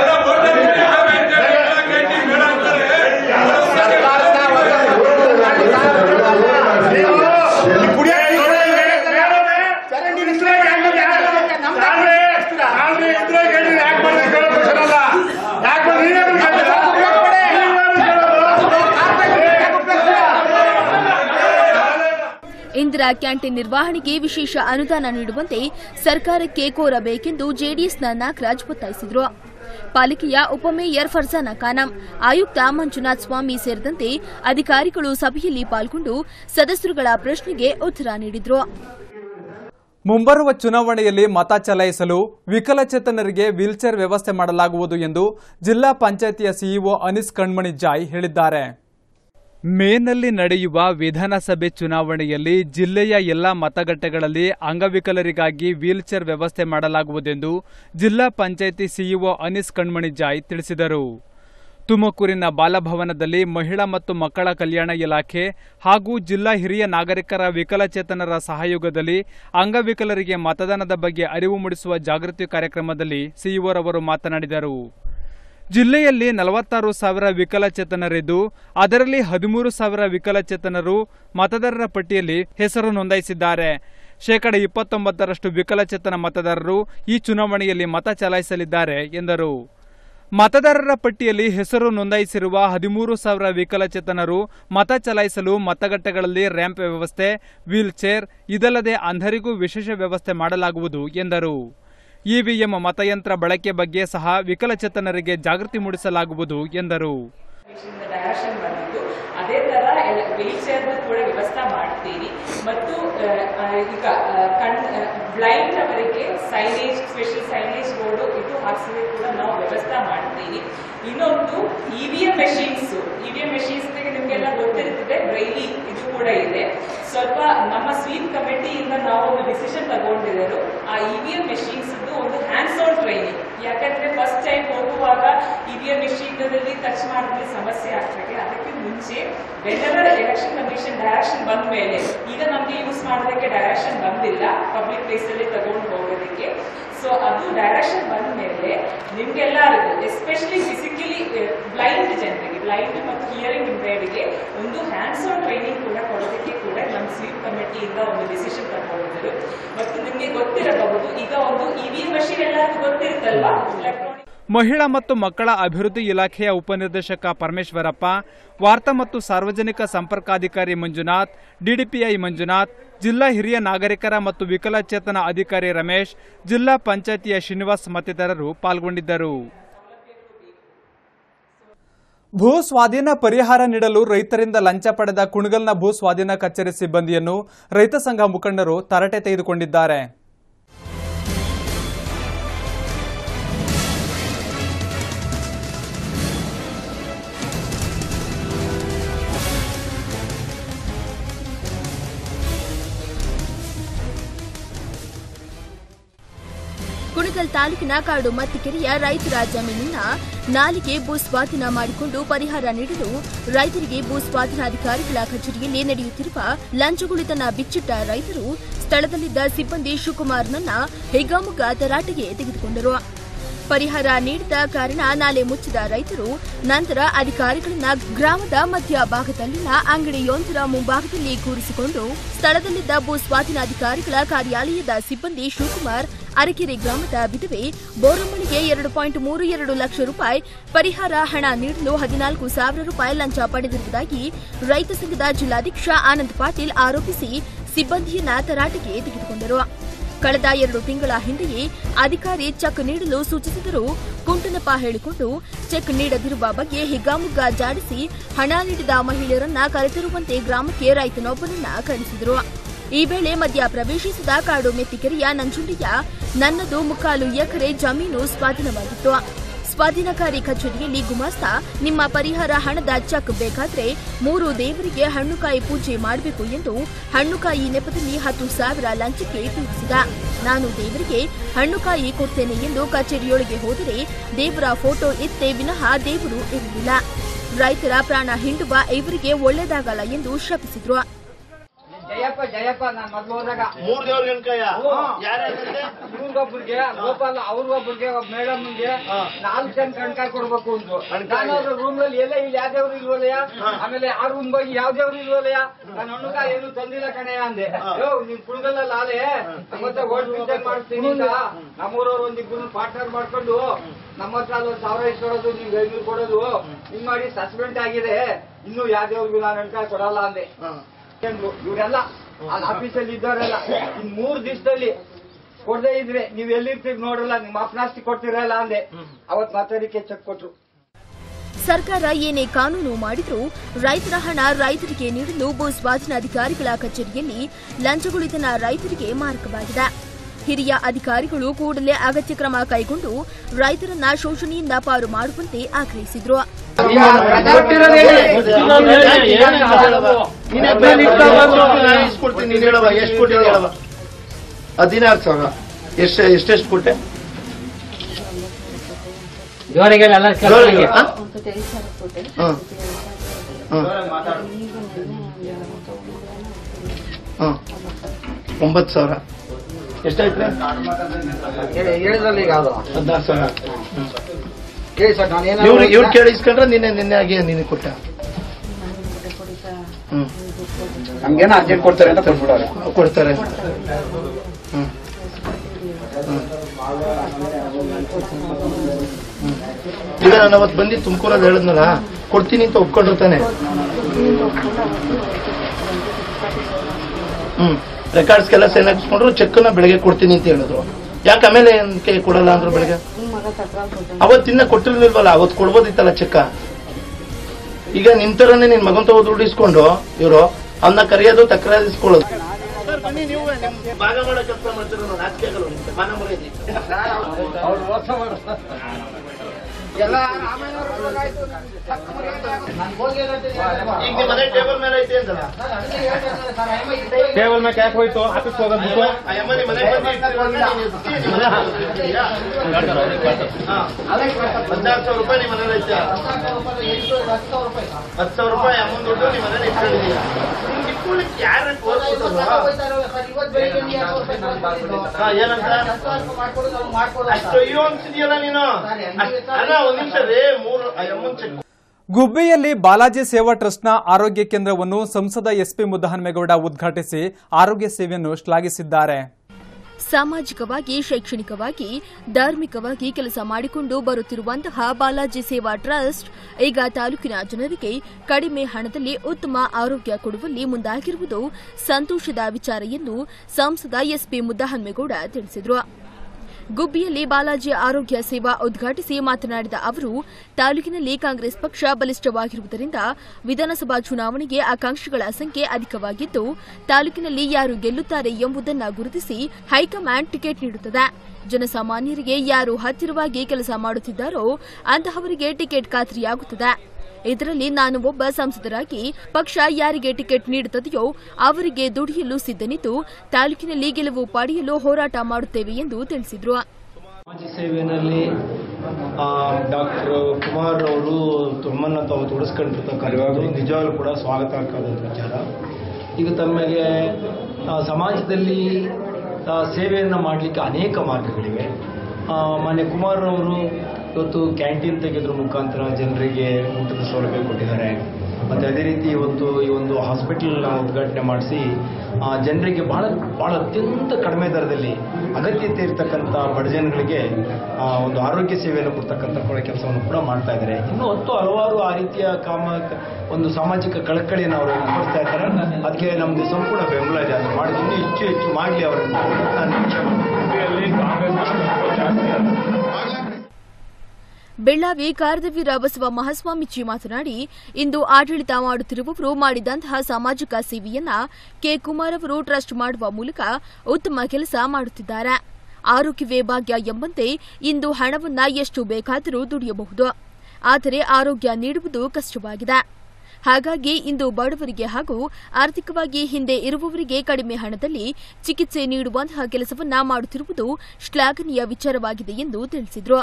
ಸರ್ಕಾರದ ನೀವು ಈ ಕುಡಿಯೋ ನೀರಿಗೆ ಚರಂಡಿ ನಿಲ್ಸಿದ್ರೆ ಹೆಂಗೆ ಯಾಕೆ ನಮ್ಗೆ ಯಾಕೆ ಇದ್ರೆ ಹೇಳಿ ಯಾಕೆ ಮಾಡ್ದೆ ಕೇಳೋ question ಅಲ್ಲ. ಯಾಕೆ ಮಾಡ್ದೆ? ನೀವೇನು ಕೇಳ್ತೀರಾ? ಇಂದಿರಾ ಕ್ಯಾಂಟೀನ್ ನಿರ್ವಹಣೆಗೆ ವಿಶೇಷ ಅನುದಾನ ನೀಡುವಂತೆ ಸರ್ಕಾರಕ್ಕೆ ಕೋರಬೇಕೆಂದು ಜೆಡಿಎಸ್ನ ನಾಗರಾಜ್ ಒತ್ತಾಯಿಸಿದರು ಪಾಲಿಕೆಯ ಉಪಮೇಯರ್ ಫರ್ಜಾನಾ ಖಾನಂ ಆಯುಕ್ತ ಮಂಜುನಾಥ್ ಸ್ವಾಮಿ ಸೇರಿದಂತೆ ಅಧಿಕಾರಿಗಳು ಸಭೆಯಲ್ಲಿ ಪಾಲ್ಗೊಂಡು ಸದಸ್ಯರುಗಳ ಪ್ರಶ್ನೆಗೆ ಉತ್ತರ ನೀಡಿದರು ಮುಂಬರುವ ಚುನಾವಣೆಯಲ್ಲಿ ಮತ ಚಲಾಯಿಸಲು ವಿಕಲಚೇತನರಿಗೆ ವೀಲ್ಚೇರ್ ವ್ಯವಸ್ಥೆ ಮಾಡಲಾಗುವುದು ಎಂದು ಜಿಲ್ಲಾ ಪಂಚಾಯಿತಿಯ ಸಿಇಒ ಅನಿಸ್ ಕಣ್ಮಣಿ ಜಾಯ್ ಹೇಳಿದ್ದಾರೆ ಮೇನಲ್ಲಿ ನಡೆಯುವ ವಿಧಾನಸಭೆ ಚುನಾವಣೆಯಲ್ಲಿ ಜಿಲ್ಲೆಯ ಎಲ್ಲ ಮತಗಟ್ಟೆಗಳಲ್ಲಿ ಅಂಗವಿಕಲರಿಗಾಗಿ ವೀಲ್ಚೇರ್ ವ್ಯವಸ್ಥೆ ಮಾಡಲಾಗುವುದೆಂದು ಜಿಲ್ಲಾ ಪಂಚಾಯಿತಿ ಸಿಇಒ ಅನಿಸ್ ಕಣ್ಮಣಿ ಜಾಯ್ ತಿಳಿಸಿದರು ತುಮಕೂರಿನ ಬಾಲಭವನದಲ್ಲಿ ಮಹಿಳಾ ಮತ್ತು ಮಕ್ಕಳ ಕಲ್ಯಾಣ ಇಲಾಖೆ ಹಾಗೂ ಜಿಲ್ಲಾ ಹಿರಿಯ ನಾಗರಿಕರ ವಿಕಲಚೇತನರ ಸಹಯೋಗದಲ್ಲಿ ಅಂಗವಿಕಲರಿಗೆ ಮತದಾನದ ಬಗ್ಗೆ ಅರಿವು ಮೂಡಿಸುವ ಜಾಗೃತಿ ಕಾರ್ಯಕ್ರಮದಲ್ಲಿ ಸಿಇಒರವರು ಮಾತನಾಡಿದರು ಜಿಲ್ಲೆಯಲ್ಲಿ ನಲವತ್ತಾರು ಸಾವಿರ ವಿಕಲಚೇತನರಿದ್ದು ಅದರಲ್ಲಿ ಹದಿಮೂರು ಸಾವಿರ ವಿಕಲಚೇತನರು ಮತದಾರರ ಪಟ್ಟಿಯಲ್ಲಿ ಹೆಸರು ನೋಂದಾಯಿಸಿದ್ದಾರೆ ಶೇಕಡ ಇಪ್ಪತ್ತೊಂಬತ್ತರಷ್ಟು ವಿಕಲಚೇತನ ಮತದಾರರು ಈ ಚುನಾವಣೆಯಲ್ಲಿ ಮತ ಚಲಾಯಿಸಲಿದ್ದಾರೆ ಎಂದರು ಮತದಾರರ ಪಟ್ಟಿಯಲ್ಲಿ ಹೆಸರು ನೋಂದಾಯಿಸಿರುವ ಹದಿಮೂರು ಸಾವಿರ ವಿಕಲಚೇತನರು ಮತ ಚಲಾಯಿಸಲು ಮತಗಟ್ಟೆಗಳಲ್ಲಿ ರ್ಯಾಂಪ್ ವ್ಯವಸ್ಥೆ ವೀಲ್ ಚೇರ್ ಇದಲ್ಲದೆ ಅಂಧರಿಗೂ ವಿಶೇಷ ವ್ಯವಸ್ಥೆ ಮಾಡಲಾಗುವುದು ಎಂದರು ಇವಿಎಂ ಮತಯಂತ್ರ ಬಳಕೆ ಬಗ್ಗೆ ಸಹ ವಿಕಲಚೇತನರಿಗೆ ಜಾಗೃತಿ ಮೂಡಿಸಲಾಗುವುದು ಎಂದರು ಡೈರೆಕ್ಷನ್ ಬಂದಿದ್ದು ಅದೇ ತರ ವೀಲ್ ಚೇರ್ ಕೂಡ ವ್ಯವಸ್ಥೆ ಮಾಡ್ತೀವಿ ಮತ್ತು ಆ, ಈಗ ಆ, ಕಣ್ ಬ್ಲೈಂಡ್ ಅವರಿಗೆ ಸೈನೇಜ್ ಸ್ಪೆಷಲ್ ಸೈನೇಜ್ ಬೋರ್ಡು ಇದು ಹಾಕ್ಸೋದಕ್ಕೆ ಕೂಡ ನಾವು ವ್ಯವಸ್ಥೆ ಮಾಡ್ತೀವಿ ಇನ್ನೊಂದು E V M machines E V M machines ನಿಮಗೆಲ್ಲ ಗೊತ್ತಿರ್ತದೆ ಬ್ರೈಲಿ ಇದು ಕೂಡ ಇದೆ ಸ್ವಲ್ಪ ನಮ್ಮ ಸ್ವೀಪ್ ಕಮಿಟಿಯಿಂದ ನಾವು ಒಂದು ಡಿಸಿಷನ್ ತಗೊಂಡಿದ್ದರು ಆ ಇ ವಿ ಎಂ ಮೆಷಿನ್ಸ್ ಒಂದು ಹ್ಯಾಂಡ್ಸ್ ಆನ್ ಟ್ರೈನಿಂಗ್ ಯಾಕಂದ್ರೆ ಫಸ್ಟ್ ಟೈಮ್ ಹೋಗುವಾಗ ಇ ವಿ ಎಂ ಮೆಷಿನ್ದಲ್ಲಿ ಟಚ್ ಮಾಡಿದ್ರೆ ಸಮಸ್ಯೆ ಆಗ್ತದೆ ಅದಕ್ಕೆ ಮುಂಚೆ ವೆನೆವರ್ ಎಲೆಕ್ಷನ್ ಕಮಿಷನ್ ಡೈರೆಕ್ಷನ್ ಬಂದ ಮೇಲೆ ಈಗ ನಮಗೆ ಯೂಸ್ ಮಾಡೋದಕ್ಕೆ ಡೈರೆಕ್ಷನ್ ಬಂದಿಲ್ಲ ಪಬ್ಲಿಕ್ ಪ್ಲೇಸ್ ಅಲ್ಲಿ ತಗೊಂಡು ಹೋಗೋದಕ್ಕೆ ಸೊ ಅದು ಡೈರೆಕ್ಷನ್ ಬಂದ ಮೇಲೆ ನಿಮ್ಗೆಲ್ಲರಿಗೂ ಎಸ್ಪೆಷಲಿ ಫಿಸಿಕಲಿ ಬ್ಲೈಂಡ್ ಜನರಿಗೆ ಬ್ಲೈಂಡ್ ಮತ್ತು ಹಿಯರಿಂಗ್ ಇಂಪೇರ್ಡ್ಗೆ ಒಂದು ಹ್ಯಾಂಡ್ಸ್ ಆನ್ ಟ್ರೈನಿಂಗ್ ಕೂಡ ಕೊಡೋದಕ್ಕೆ ಕೂಡ ನಮ್ಮ ಸ್ವೀಪ್ ಕಮಿಟಿಯಿಂದ ಒಂದು ಡಿಸಿಷನ್ ತಗೊಂಡಿದ್ರು ಮತ್ತು ನಿಮಗೆ ಗೊತ್ತಿರಬಹುದು ಈಗ ಒಂದು ಇ ವಿ ಮಷೀನ್ ಎಲ್ಲರಿಗೂ ಗೊತ್ತಿರುತ್ತಲ್ವಾ ಎಲೆಕ್ಟ್ರಾನಿಕ್ ಮಹಿಳಾ ಮತ್ತು ಮಕ್ಕಳ ಅಭಿವೃದ್ಧಿ ಇಲಾಖೆಯ ಉಪನಿರ್ದೇಶಕ ಪರಮೇಶ್ವರಪ್ಪ ವಾರ್ತಾ ಮತ್ತು ಸಾರ್ವಜನಿಕ ಸಂಪರ್ಕಾಧಿಕಾರಿ ಮಂಜುನಾಥ್ ಡಿಡಿಪಿಐ ಮಂಜುನಾಥ್ ಜಿಲ್ಲಾ ಹಿರಿಯ ನಾಗರಿಕರ ಮತ್ತು ವಿಕಲಚೇತನ ಅಧಿಕಾರಿ ರಮೇಶ್ ಜಿಲ್ಲಾ ಪಂಚಾಯತಿಯ ಶ್ರೀನಿವಾಸ್ ಮತ್ತಿತರರು ಪಾಲ್ಗೊಂಡಿದ್ದರು ಭೂ ಸ್ವಾಧೀನ ಪರಿಹಾರ ನೀಡಲು ರೈತರಿಂದ ಲಂಚ ಪಡೆದ ಕುಣಗಲ್ನ ಭೂ ಸ್ವಾಧೀನ ಕಚೇರಿ ಸಿಬ್ಬಂದಿಯನ್ನು ರೈತ ಸಂಘ ಮುಖಂಡರು ತರಟೆ ತೆಗೆದುಕೊಂಡಿದ್ದಾರೆ ಕುಣಗಲ್ ತಾಲೂಕಿನ ಕಾಡು ಮತ್ತಿಕೆರೆಯ ರೈತರ ಜಮೀನಿನ ನಾಲಿಗೆ ಭೂ ಸ್ವಾಧೀನ ಮಾಡಿಕೊಂಡು ಪರಿಹಾರ ನೀಡಲು ರೈತರಿಗೆ ಭೂ ಸ್ವಾಧೀನಾಧಿಕಾರಿಗಳ ಕಚೇರಿಯಲ್ಲಿ ನಡೆಯುತ್ತಿರುವ ಲಂಚಗುಳಿತನ ಬಿಚ್ಚಿಟ್ಟ ರೈತರು ಸ್ಥಳದಲ್ಲಿದ್ದ ಸಿಬ್ಬಂದಿ ಶಿವಕುಮಾರ್ನನ್ನ ಹೆಗ್ಗಾಮುಗ್ಗ ತರಾಟೆಗೆ ತೆಗೆದುಕೊಂಡರು ಪರಿಹಾರ ನೀಡಿದ ಕಾರಣ ನಾಲೆ ಮುಚ್ಚಿದ ರೈತರು ನಂತರ ಅಧಿಕಾರಿಗಳನ್ನ ಗ್ರಾಮದ ಮಧ್ಯ ಭಾಗದಲ್ಲಿನ ಅಂಗಡಿಯೊಂದರ ಮುಂಭಾಗದಲ್ಲಿ ಕೂರಿಸಿಕೊಂಡು ಸ್ಥಳದಲ್ಲಿದ್ದ ಭೂ ಸ್ವಾಧೀನಾಧಿಕಾರಿಗಳ ಕಾರ್ಯಾಲಯದ ಸಿಬ್ಬಂದಿ ಶಿವಕುಮಾರ್ ಅರಕೆರೆ ಗ್ರಾಮದ ವಿಧವೆ ಬೋರಮ್ಮಳಿಗೆ ಎರಡು ಪಾಯಿಂಟ್ ಮೂರು ಎರಡು ಲಕ್ಷ ರೂಪಾಯಿ ಪರಿಹಾರ ಹಣ ನೀಡಲು ಹದಿನಾಲ್ಕು ಸಾವಿರ ರೂಪಾಯಿ ಲಂಚ ಪಡೆದಿರುವುದಾಗಿ ರೈತ ಸಂಘದ ಜಿಲ್ಲಾಧ್ಯಕ್ಷ ಆನಂದ್ ಪಾಟೀಲ್ ಆರೋಪಿಸಿ ಸಿಬ್ಬಂದಿಯನ್ನ ತರಾಟೆಗೆ ತೆಗೆದುಕೊಂಡರು ಕಳೆದ ಎರಡು ತಿಂಗಳ ಹಿಂದೆಯೇ ಅಧಿಕಾರಿ ಚೆಕ್ ನೀಡಲು ಸೂಚಿಸಿದರೂ ಕುಂಟನಪ್ಪ ಹೇಳಿಕೊಂಡು ಚೆಕ್ ನೀಡದಿರುವ ಬಗ್ಗೆ ಹಿಗ್ಗಾಮುಗ್ಗಾ ಜಾಡಿಸಿ ಹಣ ನೀಡಿದ ಮಹಿಳೆಯರನ್ನ ಕರೆತರುವಂತೆ ಗ್ರಾಮಕ್ಕೆ ರೈತನೊಬ್ಬನನ್ನ ಕಳಿಸಿದರು ಈ ವೇಳೆ ಮಧ್ಯ ಪ್ರವೇಶಿಸಿದ ಕಾಡು ಮೆತ್ತಿಕೆರೆಯ ನಂಜುಂಡಿಯ ನನ್ನದು ಮುಕ್ಕಾಲು ಎಕರೆ ಜಮೀನು ಸ್ವಾಧೀನವಾಗಿತ್ತು ಸ್ವಾಧೀನಕಾರಿ ಕಚೇರಿಯಲ್ಲಿ ಗುಮಾಸ್ತ ನಿಮ್ಮ ಪರಿಹಾರ ಹಣದ ಚೆಕ್ ಬೇಕಾದ್ರೆ ಮೂರು ದೇವರಿಗೆ ಹಣ್ಣುಕಾಯಿ ಪೂಜೆ ಮಾಡಬೇಕು ಎಂದು ಹಣ್ಣುಕಾಯಿ ನೆಪದಲ್ಲಿ ಹತ್ತು ಸಾವಿರ ಲಂಚಕ್ಕೆ ತಿಳಿಸಿದ ನಾನು ದೇವರಿಗೆ ಹಣ್ಣುಕಾಯಿ ಕೊಡ್ತೇನೆ ಎಂದು ಕಚೇರಿಯೊಳಗೆ ಹೋದರೆ ದೇವರ ಫೋಟೋ ಎತ್ತೇ ವಿನಃ ದೇವರು ಇರಲಿಲ್ಲ ರೈತರ ಪ್ರಾಣ ಹಿಂಡುವ ಇವರಿಗೆ ಒಳ್ಳೆಯದಾಗಲ್ಲ ಎಂದು ಶಪಿಸಿದ್ರು ಜಯಪ್ಪ ಜಯಪ್ಪ ನಾನ್ ಮೊದ್ಲು ಹೋದಾಗ ಮೂರ್ ದೇವ್ರ ಗಣಕಯ್ಯ ಇವ್ರಿಗೊಬ್ರಿಗೆ ಗೋಪಾಲ ಅವ್ರಿಗೊಬ್ರಿಗೆ ಒಬ್ಬ ಮೇಡಮ್ಗೆ ನಾಲ್ಕು ಜನ ಕಣ್ಕಾಯ್ ಕೊಡ್ಬೇಕು ಅಂದ್ರು ನಾನು ಅವ್ರ ರೂಮ್ ನಲ್ಲಿ ಎಲ್ಲ ಇಲ್ಲಿ ಯಾವ ದೇವ್ರು ಇಲ್ವಲ್ಲಯ್ಯ ಆಮೇಲೆ ಆ ರೂಮ್ ಹೋಗಿ ಯಾವ ದೇವ್ರು ಇಲ್ವಲ್ಲಯ್ಯ ನಾನು ಹಣ್ಣುಕಾಯಿ ಏನು ತಂದಿಲ್ಲ ಕಣಯ್ಯ ಅಂದೆ ಯೋ ನಿನ್ ಕುಣಗಲ್ಲ ಆಲೆ ಮತ್ತೆ ಓಟ್ ಪಿಂಚರ್ ಮಾಡ್ತೀನಿ ಅಂತ ನಮ್ಮೂರವ್ರು ಒಂದಿಬ್ಬರು ಪಾರ್ಟ್ನರ್ ಮಾಡ್ಕೊಂಡು ನಮ್ಮ ಹತ್ರ ಅಲ್ಲಿ ಒಂದ್ ಸಾವಿರ ಇಸ್ಕೊಡೋದು ನಿಮ್ಗೆ ಐನೂರು ಕೊಡೋದು ಹಿಂಗ್ ಮಾಡಿ ಸಸ್ಪೆಂಡ್ ಆಗಿದೆ ಇನ್ನು ಯಾವ ದೇವ್ರಿಗೂ ನಾನು ಹಣ್ಕಾಯಿ ಕೊಡಲ್ಲ ಅಂದೆ ಅಂದ್ರು. ಇವ್ರೆಲ್ಲ ಅಲ್ಲಿ ಆಫೀಸಲ್ಲಿ ಇದ್ದವರೆಲ್ಲ ಇನ್ ಮೂರ್ ದಿವಸದಲ್ಲಿ ಕೊಡದೇ ಇದ್ರೆ ನೀವ್ ಎಲ್ಲಿರ್ತೀರಿ ನೋಡಲ್ಲ ನಿಮ್ಮ ಅಪ್ನಾಸ್ತಿ ಕೊಡ್ತಿರಲ್ಲ ಅಂದೆ ಅವತ್ ಮಾತಾಡಿಕೆ ಚೆಕ್ ಕೊಟ್ರು ಸರ್ಕಾರ ಏನೇ ಕಾನೂನು ಮಾಡಿದ್ರೂ ರೈತರ ಹಣ ರೈತರಿಗೆ ನೀಡಲು ಭೂ ಸ್ವಾಧೀನಾಧಿಕಾರಿಗಳ ಕಚೇರಿಯಲ್ಲಿ ಲಂಚಗುಳಿತನ ರೈತರಿಗೆ ಮಾರಕವಾಗಿದೆ ಹಿರಿಯ ಅಧಿಕಾರಿಗಳು ಕೂಡಲೇ ಅಗತ್ಯ ಕ್ರಮ ಕೈಗೊಂಡು ರೈತರನ್ನ ಶೋಷಣೆಯಿಂದ ಪಾರು ಮಾಡುವಂತೆ ಆಗ್ರಹಿಸಿದ್ರು ಇಸ್ಕೊಡ್ತೀನಿ ನೀನ್ ಹೇಳವ ಎಷ್ಟು ಕೊಟ್ಟೆ ಹೇಳವ ಹದಿನಾರು ಸಾವಿರ ಎಷ್ಟ ಎಷ್ಟೆಷ್ಟು ಕೊಟ್ಟೆ ಜೋರಿಗೆ, ಆ? ಹ್ಮ್. ಹ್ಮ್. ಹ್ಮ್. ಒಂಬತ್ತು ಸಾವಿರ ಎಷ್ಟಾಯ್ತು ಹೇಳಿದ್ರಲ್ಲಿ ಈಗ ಅದು ಹದಿನಾರು ಸಾವಿರ ಹ್ಮ್. ಕೇಳಿ ಸರ್ ನಾನು ಇವ್ರು ಏನಾದ್ರು ಇವ್ರು ಕೇಳಿ ಇಸ್ಕೊಂಡ್ರೆ ನಿನ್ನೆ ನಿನ್ನೆ ಆಗಿ ನಿನಗೆ ಕೊಟ್ಟ ಹ್ಮ್ ನಮ್ಗೇನೋ ಅರ್ಜೆಂಟ್ ಕೊಡ್ತಾರೆ ಅಂತ ಕೊಟ್ಬಿಡೋರು ಕೊಡ್ತಾರೆ ಹ್ಮ್ ಹ್ಮ್. ಈಗ ನಾನು ಅವತ್ತು ಬಂದು ತುಮಕೂರಲ್ಲಿ ಹೇಳಿದ್ನಲ್ಲ ಕೊಡ್ತೀನಿ ಅಂತ ಒಪ್ಕೊಂಡಿರ್ತಾನೆ ಹ್ಮ್ ರೆಕಾರ್ಡ್ಸ್ಗೆಲ್ಲ ಸೈನ್ ಹಾಕ್ಸ್ಕೊಂಡ್ರು ಚೆಕ್ನ ಬೆಳಗ್ಗೆ ಕೊಡ್ತೀನಿ ಅಂತ ಹೇಳಿದ್ರು ಯಾಕೆ ಆಮೇಲೆ ಏನಕ್ಕೆ ಕೊಡಲ್ಲ ಅಂದ್ರು ಬೆಳಗ್ಗೆ ಅವತ್ತಿನ್ನ ಕೊಟ್ಟಿರ್ಲಿಲ್ವಲ್ಲ ಅವತ್ತು ಕೊಡ್ಬೋದಿತ್ತಲ್ಲ ಚೆಕ್ಕ ಈಗ ನಿನ್ ತರನೇ ನಿನ್ ಮಗನ್ ತಗೋ ದುಡ್ಡು ಇಸ್ಕೊಂಡು ಇವರು ಅವನ್ನ ಕರೆಯೋದು ತಕರಾರಿಸ್ಕೊಳ್ಳೋದು ಭಾಗ ಮಾಡೋ ಕೆಲಸ ಮಾಡ್ತಿರೋ ನೋಡಿ ನಾಚಿಕೆ ಆಗಲ್ಲ ನಿಮ್ಗೆ. ಮಾನ ಮರ್ಯಾದೆ ಇತ್ತು. ಅವ್ರು ಮೋಸ ಮಾಡ್ತಾರೆ. ಎಲ್ಲ ರಾಮಾಯಣವ್ರು ಹೋಗಾಯ್ತು, ತಕ್ಕ ಮರ್ಯಾದೆ ಆಗುತ್ತೆ. ನಾನ್ ಹೋಗಿ ಹೇಳ್ತೀನಿ. ಈಗ ನಿಮ್ ಮನೆ ಟೇಬಲ್ ಮೇಲೆ ಐತೆ ಅಂತಲ್ಲ ನಾನು ಅದನ್ನೇ ಹೇಳ್ತೀನಿ ಸರ್, ಅಮ್ಮ ಇದ್ದೇ ಇಲ್ಲ. ಟೇಬಲ್ ಮೇಲೆ ಯಾಕೆ ಹೋಯ್ತು ಆಫೀಸ್ ಹೋಗೋದು ಬಿಟ್ಟು ಆ ಯಮ್ಮ ನಿಮ್ ಮನೆಗೆ ಬಂದು ಇರ್ತೀರ ಅಂತ ನೀನ್ ಎತ್ತಿ ನಿಮ್ ಮನೆ ಹಾಕ್ತೀಯ? ಹಾ. ಹದಿನಾರು ಸಾವಿರ ರೂಪಾಯಿ ನಿಮ್ ಮನೇಲಿ ಐತೆ ಹತ್ತು ಸಾವಿರ ರೂಪಾಯಿ ಅಮ್ಮನ ದುಡ್ಡು ನಿಮ್ ಮನೇಲಿ ಇಟ್ಕೊಂಡಿದೀಯ ನಿಮ್ಗೆ ಇಟ್ಕೊಳ್ಳಿಕ್ಕೆ ಯಾರು ಇವತ್ತು ಬೆಳಿಗ್ಗೆ ನೀವು ಎರಡು ರೂಪಾಯಿ ಕೊಡ್ತಿದ್ದು. ಹಾ, ಏನಂತ ಸ್ವಲ್ಪ ಮಾಡ್ಕೊಡು, ಸ್ವಲ್ಪ ಮಾಡ್ಕೊಡು ಅಂತ. ಅಷ್ಟು ಅಯ್ಯೋ ಅನ್ಸಿದ್ಯಲ್ಲ ನೀನು ಅಷ್ಟ್- ಅಲ್ಲ ಒಂದ್ ನಿಮಿಷ ರೇ ಮೂರು ಆ ಅಮ್ಮನ್ ಚೆಕ್ ಗುಬ್ಬಿಯಲ್ಲಿ ಬಾಲಾಜಿ ಸೇವಾ ಟ್ರಸ್ಟ್ನ ಆರೋಗ್ಯ ಕೇಂದ್ರವನ್ನು ಸಂಸದ ಎಸ್ಪಿ ಮುದ್ದಹನ್ಮೇಗೌಡ ಉದ್ಘಾಟಿಸಿ ಆರೋಗ್ಯ ಸೇವೆಯನ್ನು ಶ್ಲಾಘಿಸಿದ್ದಾರೆ ಸಾಮಾಜಿಕವಾಗಿ ಶೈಕ್ಷಣಿಕವಾಗಿ ಧಾರ್ಮಿಕವಾಗಿ ಕೆಲಸ ಮಾಡಿಕೊಂಡು ಬರುತ್ತಿರುವಂತಹ ಬಾಲಾಜಿ ಸೇವಾ ಟ್ರಸ್ಟ್ ಈಗ ತಾಲೂಕಿನ ಜನರಿಗೆ ಕಡಿಮೆ ಹಣದಲ್ಲಿ ಉತ್ತಮ ಆರೋಗ್ಯ ಕೊಡುವಲ್ಲಿ ಮುಂದಾಗಿರುವುದು ಸಂತೋಷದ ವಿಚಾರ ಎಂದು ಸಂಸದ ಎಸ್ಪಿ ಮುದ್ದಹನ್ಮೇಗೌಡ ತಿಳಿಸಿದರು ಗುಬ್ಬಿಯಲ್ಲಿ ಬಾಲಾಜಿ ಆರೋಗ್ಯ ಸೇವಾ ಉದ್ಘಾಟಿಸಿ ಮಾತನಾಡಿದ ಅವರು ತಾಲೂಕಿನಲ್ಲಿ ಕಾಂಗ್ರೆಸ್ ಪಕ್ಷ ಬಲಿಷ್ಠವಾಗಿರುವುದರಿಂದ ವಿಧಾನಸಭಾ ಚುನಾವಣೆಗೆ ಆಕಾಂಕ್ಷಿಗಳ ಸಂಖ್ಯೆ ಅಧಿಕವಾಗಿದ್ದು ತಾಲೂಕಿನಲ್ಲಿ ಯಾರು ಗೆಲ್ಲುತ್ತಾರೆ ಎಂಬುದನ್ನು ಗುರುತಿಸಿ ಹೈಕಮಾಂಡ್ ಟಿಕೆಟ್ ನೀಡುತ್ತದೆ ಜನಸಾಮಾನ್ಯರಿಗೆ ಯಾರು ಹತ್ತಿರವಾಗಿ ಕೆಲಸ ಮಾಡುತ್ತಿದ್ದಾರೋ ಅಂತಹವರಿಗೆ ಟಿಕೆಟ್ ಖಾತ್ರಿಯಾಗುತ್ತದೆ ಇದರಲ್ಲಿ ನಾನು ಒಬ್ಬ ಸಂಸದರಾಗಿ ಪಕ್ಷ ಯಾರಿಗೆ ಟಿಕೆಟ್ ನೀಡುತ್ತದೆಯೋ ಅವರಿಗೆ ದುಡಿಯಲು ಸಿದ್ಧನಿದ್ದು ತಾಲೂಕಿನಲ್ಲಿ ಗೆಲುವು ಪಡೆಯಲು ಹೋರಾಟ ಮಾಡುತ್ತೇವೆ ಎಂದು ತಿಳಿಸಿದರು ಸಮಾಜ ಸೇವೆಯಲ್ಲಿ ಡಾಕ್ಟರ್ ಕುಮಾರ್ ಅವರು ತಮ್ಮನ್ನು ತಾವು ತೊಡಸ್ಕೊಂಡಿರ್ತಕ್ಕಂಥದ್ದು ನಿಜವಾಗ್ಲೂ ಕೂಡ ಸ್ವಾಗತಾರ್ಹವಾದಂಥ ವಿಚಾರ ಈಗ ತಮಗೆ ಆ, ಸಮಾಜದಲ್ಲಿ ಆ, ಸೇವೆಯನ್ನು ಮಾಡಲಿಕ್ಕೆ ಅನೇಕ ಮಾರ್ಗಗಳಿವೆ ಆ, ಮಾನ್ಯ ಕುಮಾರ್ ಅವರು ಇವತ್ತು ಕ್ಯಾಂಟೀನ್ ತೆಗೆದ್ರ ಮುಖಾಂತರ ಜನರಿಗೆ ಊಟದ ಸೌಲಭ್ಯ ಕೊಟ್ಟಿದ್ದಾರೆ ಮತ್ತು ಅದೇ ರೀತಿ ಇವತ್ತು ಈ ಒಂದು ಹಾಸ್ಪಿಟಲ್ನ ಉದ್ಘಾಟನೆ ಮಾಡಿಸಿ ಜನರಿಗೆ ಬಹಳ ಬಹಳ ಅತ್ಯಂತ ಕಡಿಮೆ ದರದಲ್ಲಿ ಅಗತ್ಯತೆ ಇರತಕ್ಕಂಥ ಬಡ ಜನಗಳಿಗೆ ಆ, ಒಂದು ಆರೋಗ್ಯ ಸೇವೆಯನ್ನು ಕೊಡ್ತಕ್ಕಂಥ ಕೂಡ ಕೆಲಸವನ್ನು ಕೂಡ ಮಾಡ್ತಾ ಇದ್ದಾರೆ ಇನ್ನು ಹತ್ತು ಹಲವಾರು ಆ ರೀತಿಯ ಕಾಮ ಒಂದು ಸಾಮಾಜಿಕ ಕಳಕಳಿಯನ್ನು ಅವರು ಕೊಡ್ತಾ ಇದ್ದಾರೆ ಅದಕ್ಕೆ ನಮ್ಮದು ಸಂಪೂರ್ಣ ಬೆಂಬಲ ಇದೆ ಅದನ್ನು ಮಾಡಿ ಇನ್ನೂ ಹೆಚ್ಚು ಹೆಚ್ಚು ಮಾಡಲಿ ಅವರನ್ನು ನಾನು ನಿರೀಕ್ಷೆ ಬೆಳ್ಳಾವಿ ಕಾರದವೀರ ಬಸವ ಮಹಾಸ್ವಾಮೀಜಿ ಮಾತನಾಡಿ ಇಂದು ಆಡಳಿತ ಮಾಡುತ್ತಿರುವವರು ಮಾಡಿದಂತಹ ಸಾಮಾಜಿಕ ಸೇವೆಯನ್ನ ಕೆ ಕುಮಾರ್ ಅವರು ಟ್ರಸ್ಟ್ ಮಾಡುವ ಮೂಲಕ ಉತ್ತಮ ಕೆಲಸ ಮಾಡುತ್ತಿದ್ದಾರೆ ಆರೋಗ್ಯವೇ ಭಾಗ್ಯ ಎಂಬಂತೆ ಇಂದು ಹಣವನ್ನ ಎಷ್ಟು ಬೇಕಾದರೂ ದುಡಿಯಬಹುದು ಆದರೆ ಆರೋಗ್ಯ ನೀಡುವುದು ಕಷ್ಟವಾಗಿದೆ ಹಾಗಾಗಿ ಇಂದು ಬಡವರಿಗೆ ಹಾಗೂ ಆರ್ಥಿಕವಾಗಿ ಹಿಂದೆ ಇರುವವರಿಗೆ ಕಡಿಮೆ ಹಣದಲ್ಲಿ ಚಿಕಿತ್ಸೆ ನೀಡುವಂತಹ ಕೆಲಸವನ್ನ ಮಾಡುತ್ತಿರುವುದು ಶ್ಲಾಘನೀಯ ವಿಚಾರವಾಗಿದೆ ಎಂದು ತಿಳಿಸಿದರು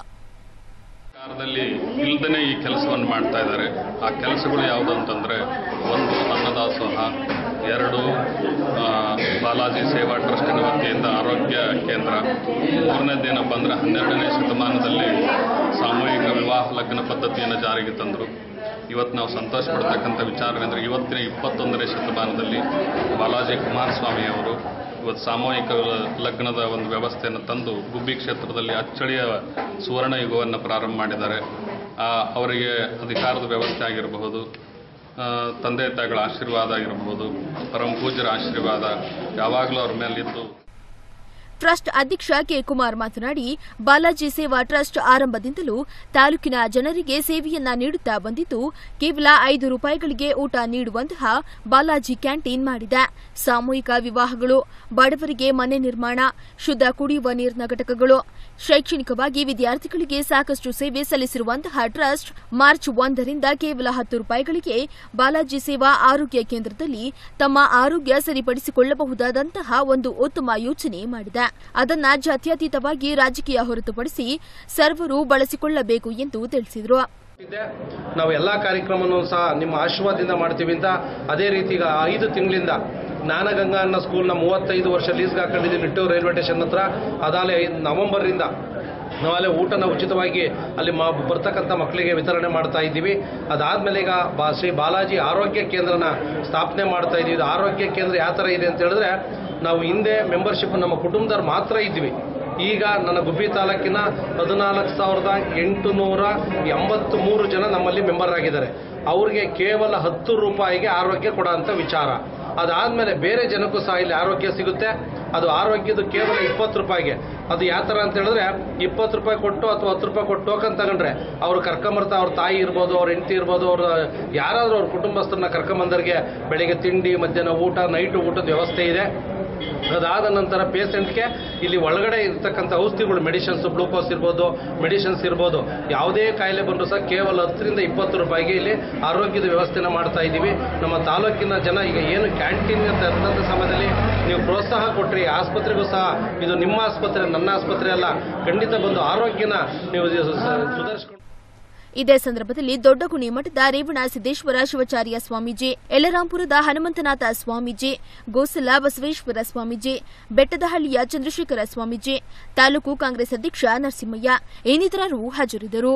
ಸರ್ಕಾರದಲ್ಲಿ ಇಲ್ದೇ ಈ ಕೆಲಸವನ್ನು ಮಾಡ್ತಾ ಇದ್ದಾರೆ ಆ ಕೆಲಸಗಳು ಯಾವುದು ಅಂತಂದರೆ ಒಂದು ಅನ್ನದಾಸೋಹ ಎರಡು ಆ, ಬಾಲಾಜಿ ಸೇವಾ ಟ್ರಸ್ಟಿನ ವತಿಯಿಂದ ಆರೋಗ್ಯ ಕೇಂದ್ರ ಮೂರನೇದೇನಪ್ಪ ಅಂದರೆ ಹನ್ನೆರಡನೇ ಶತಮಾನದಲ್ಲಿ ಸಾಮೂಹಿಕ ವಿವಾಹ ಲಗ್ನ ಪದ್ಧತಿಯನ್ನು ಜಾರಿಗೆ ತಂದರು ಇವತ್ತು ನಾವು ಸಂತೋಷ ಪಡ್ತಕ್ಕಂಥ ವಿಚಾರ ಅಂದರೆ ಇವತ್ತಿನ ಇಪ್ಪತ್ತೊಂದನೇ ಶತಮಾನದಲ್ಲಿ ಬಾಲಾಜಿ ಕುಮಾರಸ್ವಾಮಿ ಅವರು ಇವತ್ತು ಸಾಮೂಹಿಕ ಲಗ್ನದ ಒಂದು ವ್ಯವಸ್ಥೆಯನ್ನು ತಂದು ಗುಬ್ಬಿ ಕ್ಷೇತ್ರದಲ್ಲಿ ಅಚ್ಚಳಿಯ ಸುವರ್ಣ ಯುಗವನ್ನು ಪ್ರಾರಂಭ ಮಾಡಿದ್ದಾರೆ ಆ, ಅವರಿಗೆ ಅಧಿಕಾರದ ವ್ಯವಸ್ಥೆ ಆಗಿರಬಹುದು ಆ, ತಂದೆ ತಾಯಿಗಳ ಆಶೀರ್ವಾದ ಆಗಿರಬಹುದು ಪರಮ ಪೂಜ್ಯರ ಆಶೀರ್ವಾದ ಯಾವಾಗಲೂ ಅವ್ರ ಮೇಲಿದ್ದು ಟ್ರಸ್ಟ್ ಅಧ್ಯಕ್ಷ ಕೆ ಕುಮಾರ್ ಮಾತನಾಡಿ ಬಾಲಾಜಿ ಸೇವಾ ಟ್ರಸ್ಟ್ ಆರಂಭದಿಂದಲೂ ತಾಲೂಕಿನ ಜನರಿಗೆ ಸೇವೆಯನ್ನ ನೀಡುತ್ತಾ ಬಂದಿದ್ದು ಕೇವಲ ಐದು ರೂಪಾಯಿಗಳಿಗೆ ಊಟ ನೀಡುವಂತಹ ಬಾಲಾಜಿ ಕ್ಯಾಂಟೀನ್ ಮಾಡಿದೆ ಸಾಮೂಹಿಕ ವಿವಾಹಗಳು ಬಡವರಿಗೆ ಮನೆ ನಿರ್ಮಾಣ ಶುದ್ಧ ಕುಡಿಯುವ ನೀರಿನ ಘಟಕಗಳು ಶೈಕ್ಷಣಿಕವಾಗಿ ವಿದ್ಯಾರ್ಥಿಗಳಿಗೆ ಸಾಕಷ್ಟು ಸೇವೆ ಸಲ್ಲಿಸಿರುವಂತಹ ಟ್ರಸ್ಟ್ ಮಾರ್ಚ್ ಒಂದರಿಂದ ಕೇವಲ ಹತ್ತು ರೂಪಾಯಿಗಳಿಗೆ ಬಾಲಾಜಿ ಸೇವಾ ಆರೋಗ್ಯ ಕೇಂದ್ರದಲ್ಲಿ ತಮ್ಮ ಆರೋಗ್ಯ ಸರಿಪಡಿಸಿಕೊಳ್ಳಬಹುದಾದಂತಹ ಒಂದು ಉತ್ತಮ ಯೋಜನೆ ಮಾಡಿದೆ ಅದನ್ನ ಜಾತ್ಯತೀತವಾಗಿ ರಾಜಕೀಯ ಹೊರತುಪಡಿಸಿ ಸರ್ವರು ಬಳಸಿಕೊಳ್ಳಬೇಕು ಎಂದು ತಿಳಿಸಿದರು ಇದೆ ನಾವು ಎಲ್ಲ ಕಾರ್ಯಕ್ರಮವನ್ನು ಸಹ ನಿಮ್ಮ ಆಶೀರ್ವಾದದಿಂದ ಮಾಡ್ತೀವಿ ಅಂತ ಅದೇ ರೀತಿ ಈಗ ಐದು ತಿಂಗಳಿಂದ ಜ್ಞಾನಗಂಗಾ ಅನ್ನೋ ಸ್ಕೂಲ್ನ ಮೂವತ್ತೈದು ವರ್ಷ ಲೀಸ್ಗೆ ಹಾಕೊಂಡಿದ್ದೀವಿ ನಿಟ್ಟೂರು ರೈಲ್ವೆ ಸ್ಟೇಷನ್ ಹತ್ರ ಅದಾಲೆ ನವೆಂಬರಿಂದ ನಾವಲ್ಲೇ ಊಟನ ಉಚಿತವಾಗಿ ಅಲ್ಲಿ ಮಾ ಬರ್ತಕ್ಕಂಥ ಮಕ್ಕಳಿಗೆ ವಿತರಣೆ ಮಾಡ್ತಾ ಇದ್ದೀವಿ ಅದಾದಮೇಲೆ ಈಗ ಬಾ ಶ್ರೀ ಬಾಲಾಜಿ ಆರೋಗ್ಯ ಕೇಂದ್ರನ ಸ್ಥಾಪನೆ ಮಾಡ್ತಾ ಇದ್ದೀವಿ ಇದು ಆರೋಗ್ಯ ಕೇಂದ್ರ ಯಾವ ಥರ ಇದೆ ಅಂತ ಹೇಳಿದ್ರೆ ನಾವು ಹಿಂದೆ ಮೆಂಬರ್ಶಿಪ್ ನಮ್ಮ ಕುಟುಂಬದವ್ರು ಮಾತ್ರ ಇದ್ವಿ ಈಗ ನನ್ನ ಗುಬ್ಬಿ ತಾಲೂಕಿನ ಹದಿನಾಲ್ಕು ಸಾವಿರದ ಎಂಟುನೂರ ಎಂಬತ್ತು ಮೂರು ಜನ ನಮ್ಮಲ್ಲಿ ಮೆಂಬರ್ ಆಗಿದ್ದಾರೆ ಅವ್ರಿಗೆ ಕೇವಲ ಹತ್ತು ರೂಪಾಯಿಗೆ ಆರೋಗ್ಯ ಕೊಡೋಂಥ ವಿಚಾರ ಅದಾದಮೇಲೆ ಬೇರೆ ಜನಕ್ಕೂ ಸಹ ಇಲ್ಲಿ ಆರೋಗ್ಯ ಸಿಗುತ್ತೆ ಅದು ಆರೋಗ್ಯದ ಕೇವಲ ಇಪ್ಪತ್ತು ರೂಪಾಯಿಗೆ ಅದು ಯಾವ ಥರ ಅಂತ ಹೇಳಿದ್ರೆ ಇಪ್ಪತ್ತು ರೂಪಾಯಿ ಕೊಟ್ಟು ಅಥವಾ ಹತ್ತು ರೂಪಾಯಿ ಕೊಟ್ಟು ಟೋಕನ್ ತಗೊಂಡ್ರೆ ಅವ್ರು ಕರ್ಕೊಂಬರ್ತಾ ಅವ್ರ ತಾಯಿ ಇರ್ಬೋದು ಅವ್ರ ಹೆಂಡತಿ ಇರ್ಬೋದು ಅವ್ರ ಯಾರಾದರೂ ಅವ್ರ ಕುಟುಂಬಸ್ಥರನ್ನ ಕರ್ಕೊಂಬಂದರಿಗೆ ಬೆಳಿಗ್ಗೆ ತಿಂಡಿ ಮಧ್ಯಾಹ್ನ ಊಟ ನೈಟು ಊಟದ ವ್ಯವಸ್ಥೆ ಇದೆ ಅದಾದ ನಂತರ ಪೇಷಂಟ್ಗೆ ಇಲ್ಲಿ ಒಳಗಡೆ ಇರ್ತಕ್ಕಂಥ ಔಷಧಿಗಳು ಮೆಡಿಸಿನ್ಸ್ ಗ್ಲೂಕೋಸ್ ಇರ್ಬೋದು ಮೆಡಿಸಿನ್ಸ್ ಇರ್ಬೋದು ಯಾವುದೇ ಕಾಯಿಲೆ ಬಂದರೂ ಸಹ ಕೇವಲ ಹತ್ತರಿಂದ ಇಪ್ಪತ್ತು ರೂಪಾಯಿಗೆ ಇಲ್ಲಿ ಆರೋಗ್ಯದ ವ್ಯವಸ್ಥೆನ ಮಾಡ್ತಾ ಇದ್ದೀವಿ ನಮ್ಮ ತಾಲೂಕಿನ ಜನ ಈಗ ಏನು ಕ್ಯಾಂಟೀನ್ ತರಂಥ ಸಮಯದಲ್ಲಿ ನೀವು ಪ್ರೋತ್ಸಾಹ ಕೊಟ್ಟರೆ ಆಸ್ಪತ್ರೆಗೂ ಸಹ ಇದು ನಿಮ್ಮ ಆಸ್ಪತ್ರೆ ನನ್ನ ಆಸ್ಪತ್ರೆ ಅಲ್ಲ ಖಂಡಿತ ಬಂದು ಆರೋಗ್ಯನ ನೀವು ಸುಧಾರಿಸ್ಕೊಂಡು ಇದೇ ಸಂದರ್ಭದಲ್ಲಿ ದೊಡ್ಡಗುಣಿ ಮಠದ ರೇವಣ ಸಿದ್ದೇಶ್ವರ ಶಿವಾಚಾರ್ಯ ಸ್ವಾಮೀಜಿ ಯಲರಾಂಪುರದ ಹನುಮಂತನಾಥ ಸ್ವಾಮೀಜಿ ಗೋಸಲ ಬಸವೇಶ್ವರ ಸ್ವಾಮೀಜಿ ಬೆಟ್ಟದಹಳ್ಳಿಯ ಚಂದ್ರಶೇಖರ ಸ್ವಾಮೀಜಿ ತಾಲೂಕು ಕಾಂಗ್ರೆಸ್ ಅಧ್ಯಕ್ಷ ನರಸಿಂಹಯ್ಯ ಇನ್ನಿತರರು ಹಾಜರಿದ್ದರು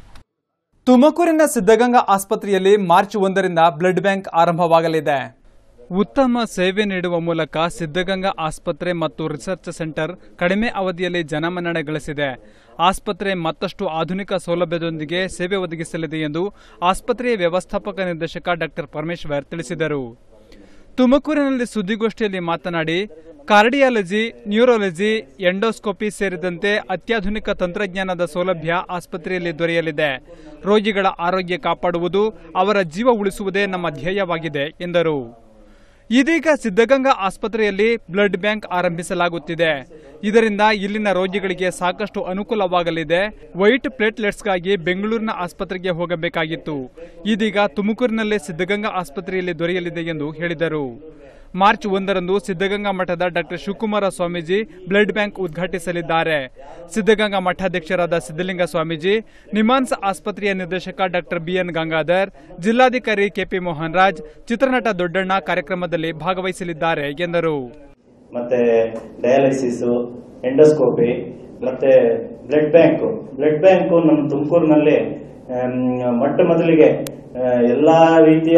ತುಮಕೂರಿನ ಸಿದ್ದಗಂಗಾ ಆಸ್ಪತ್ರೆಯಲ್ಲಿ ಮಾರ್ಚ್ ಒಂದರಿಂದ ಬ್ಲಡ್ ಬ್ಯಾಂಕ್ ಆರಂಭವಾಗಲಿದೆ ಉತ್ತಮ ಸೇವೆ ನೀಡುವ ಮೂಲಕ ಸಿದ್ದಗಂಗಾ ಆಸ್ಪತ್ರೆ ಮತ್ತು ರಿಸರ್ಚ್ ಸೆಂಟರ್ ಕಡಿಮೆ ಅವಧಿಯಲ್ಲಿ ಜನಮನ್ನಣೆ ಗಳಿಸಿದೆ ಆಸ್ಪತ್ರೆ ಮತ್ತಷ್ಟು ಆಧುನಿಕ ಸೌಲಭ್ಯದೊಂದಿಗೆ ಸೇವೆ ಒದಗಿಸಲಿದೆ ಎಂದು ಆಸ್ಪತ್ರೆಯ ವ್ಯವಸ್ಥಾಪಕ ನಿರ್ದೇಶಕ ಡಾಕ್ಟರ್ ಪರಮೇಶ್ವರ್ ತಿಳಿಸಿದರು ತುಮಕೂರಿನಲ್ಲಿ ಸುದ್ದಿಗೋಷ್ಠಿಯಲ್ಲಿ ಮಾತನಾಡಿ ಕಾರ್ಡಿಯಾಲಜಿ ನ್ಯೂರಾಲಜಿ ಎಂಡೋಸ್ಕೋಪಿ ಸೇರಿದಂತೆ ಅತ್ಯಾಧುನಿಕ ತಂತ್ರಜ್ಞಾನದ ಸೌಲಭ್ಯ ಆಸ್ಪತ್ರೆಯಲ್ಲಿ ದೊರೆಯಲಿದೆ ರೋಗಿಗಳ ಆರೋಗ್ಯ ಕಾಪಾಡುವುದು ಅವರ ಜೀವ ಉಳಿಸುವುದೇ ನಮ್ಮ ಧ್ಯೇಯವಾಗಿದೆ ಎಂದರು ಇದೀಗ ಸಿದ್ದಗಂಗಾ ಆಸ್ಪತ್ರೆಯಲ್ಲಿ ಬ್ಲಡ್ ಬ್ಯಾಂಕ್ ಆರಂಭಿಸಲಾಗುತ್ತಿದೆ ಇದರಿಂದ ಇಲ್ಲಿನ ರೋಗಿಗಳಿಗೆ ಸಾಕಷ್ಟು ಅನುಕೂಲವಾಗಲಿದೆ ವೈಟ್ ಪ್ಲೇಟ್ಲೆಟ್ಸ್ಗಾಗಿ ಬೆಂಗಳೂರಿನ ಆಸ್ಪತ್ರೆಗೆ ಹೋಗಬೇಕಾಗಿತ್ತು ಇದೀಗ ತುಮಕೂರಿನಲ್ಲೇ ಸಿದ್ದಗಂಗಾ ಆಸ್ಪತ್ರೆಯಲ್ಲಿ ದೊರೆಯಲಿದೆ ಎಂದು ಹೇಳಿದರು ಮಾರ್ಚ್ ಒಂದರಂದು ಸಿದ್ದಗಂಗಾ ಮಠದ doctor Shivakumara Swamiji blood bank ಉದ್ಘಾಟಿಸಲಿದ್ದಾರೆ ಸಿದ್ದಗಂಗಾ ಮಠಾಧ್ಯಕ್ಷರಾದ ಸಿದ್ದಲಿಂಗ ಸ್ವಾಮೀಜಿ ನಿಮಾನ್ಸ್ ಆಸ್ಪತ್ರೆಯ ನಿರ್ದೇಶಕ ಡಾಕ್ಟರ್ ಬಿಎನ್ ಗಂಗಾಧರ್ ಜಿಲ್ಲಾಧಿಕಾರಿ ಕೆಪಿ ಮೋಹನ್ ರಾಜ್ ಚಿತ್ರನಟ ದೊಡ್ಡಣ್ಣ ಕಾರ್ಯಕ್ರಮದಲ್ಲಿ ಭಾಗವಹಿಸಲಿದ್ದಾರೆ ಎಂದರು ಮತ್ತೆ ಡಯಾಲಿಸಿಸ್ ಎಂಡೋಸ್ಕೋಪಿ ಮತ್ತೆ ಬ್ಲಡ್ ಬ್ಯಾಂಕ್ ಬ್ಲಡ್ ಬ್ಯಾಂಕ್ ನಮ್ಮ ತುಮಕೂರಿನಲ್ಲಿ ಆಮ್, ಮೊಟ್ಟ ಮೊದಲಿಗೆ ಆ, ಎಲ್ಲಾ ರೀತಿಯ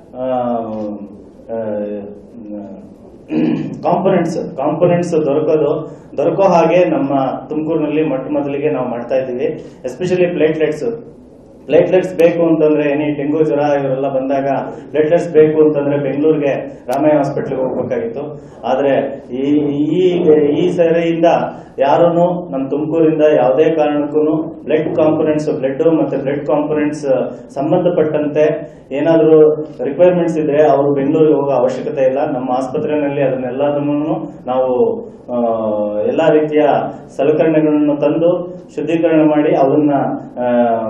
ಕಾಂಪೊನೆಂಟ್ಸ್ ಕಾಂಪೊನೆಂಟ್ಸ್ ದೊರಕೋದು ದೊರಕೋ ಹಾಗೆ ನಮ್ಮ ತುಮಕೂರಿನಲ್ಲಿ ಮೊಟ್ಟ ಮೊದಲಿಗೆ ನಾವು ಮಾಡ್ತಾ ಇದ್ದೀವಿ ಎಸ್ಪೆಷಲಿ ಪ್ಲೇಟ್ಲೆಟ್ಸ್ ಪ್ಲೇಟ್ಲೆಟ್ಸ್ ಬೇಕು ಅಂತಂದ್ರೆ ಏನಿ ಡೆಂಗು ಜ್ವರ ಇವರೆಲ್ಲ ಬಂದಾಗ ಪ್ಲೇಟ್ಲೆಟ್ಸ್ ಬೇಕು ಅಂತಂದ್ರೆ ಬೆಂಗಳೂರಿಗೆ ರಾಮಯ್ಯ ಹಾಸ್ಪಿಟ್ಲ್ಗೆ ಹೋಗ್ಬೇಕಾಗಿತ್ತು ಆದ್ರೆ ಈ ಈ ಈ ಸರಿಯಿಂದ ಯಾರೂ ನಮ್ಮ ತುಮಕೂರಿಂದ ಯಾವುದೇ ಕಾರಣಕ್ಕೂ ಬ್ಲಡ್ ಕಾಂಪೊನೆಂಟ್ಸ್ ಬ್ಲಡ್ ಮತ್ತೆ ಬ್ಲಡ್ ಕಾಂಪೊನೆಂಟ್ಸ್ ಸಂಬಂಧಪಟ್ಟಂತೆ ಏನಾದರೂ ರಿಕ್ವೈರ್ಮೆಂಟ್ಸ್ ಇದ್ರೆ ಅವರು ಬೆಂಗಳೂರಿಗೆ ಹೋಗೋ ಅವಶ್ಯಕತೆ ಇಲ್ಲ ನಮ್ಮ ಆಸ್ಪತ್ರೆಯಲ್ಲಿ ಅದನ್ನೆಲ್ಲದನ್ನು ನಾವು ಆ, ಎಲ್ಲಾ ರೀತಿಯ ಸಲಕರಣೆಗಳನ್ನು ತಂದು ಶುದ್ಧೀಕರಣ ಮಾಡಿ ಅವನ್ನ ಆ,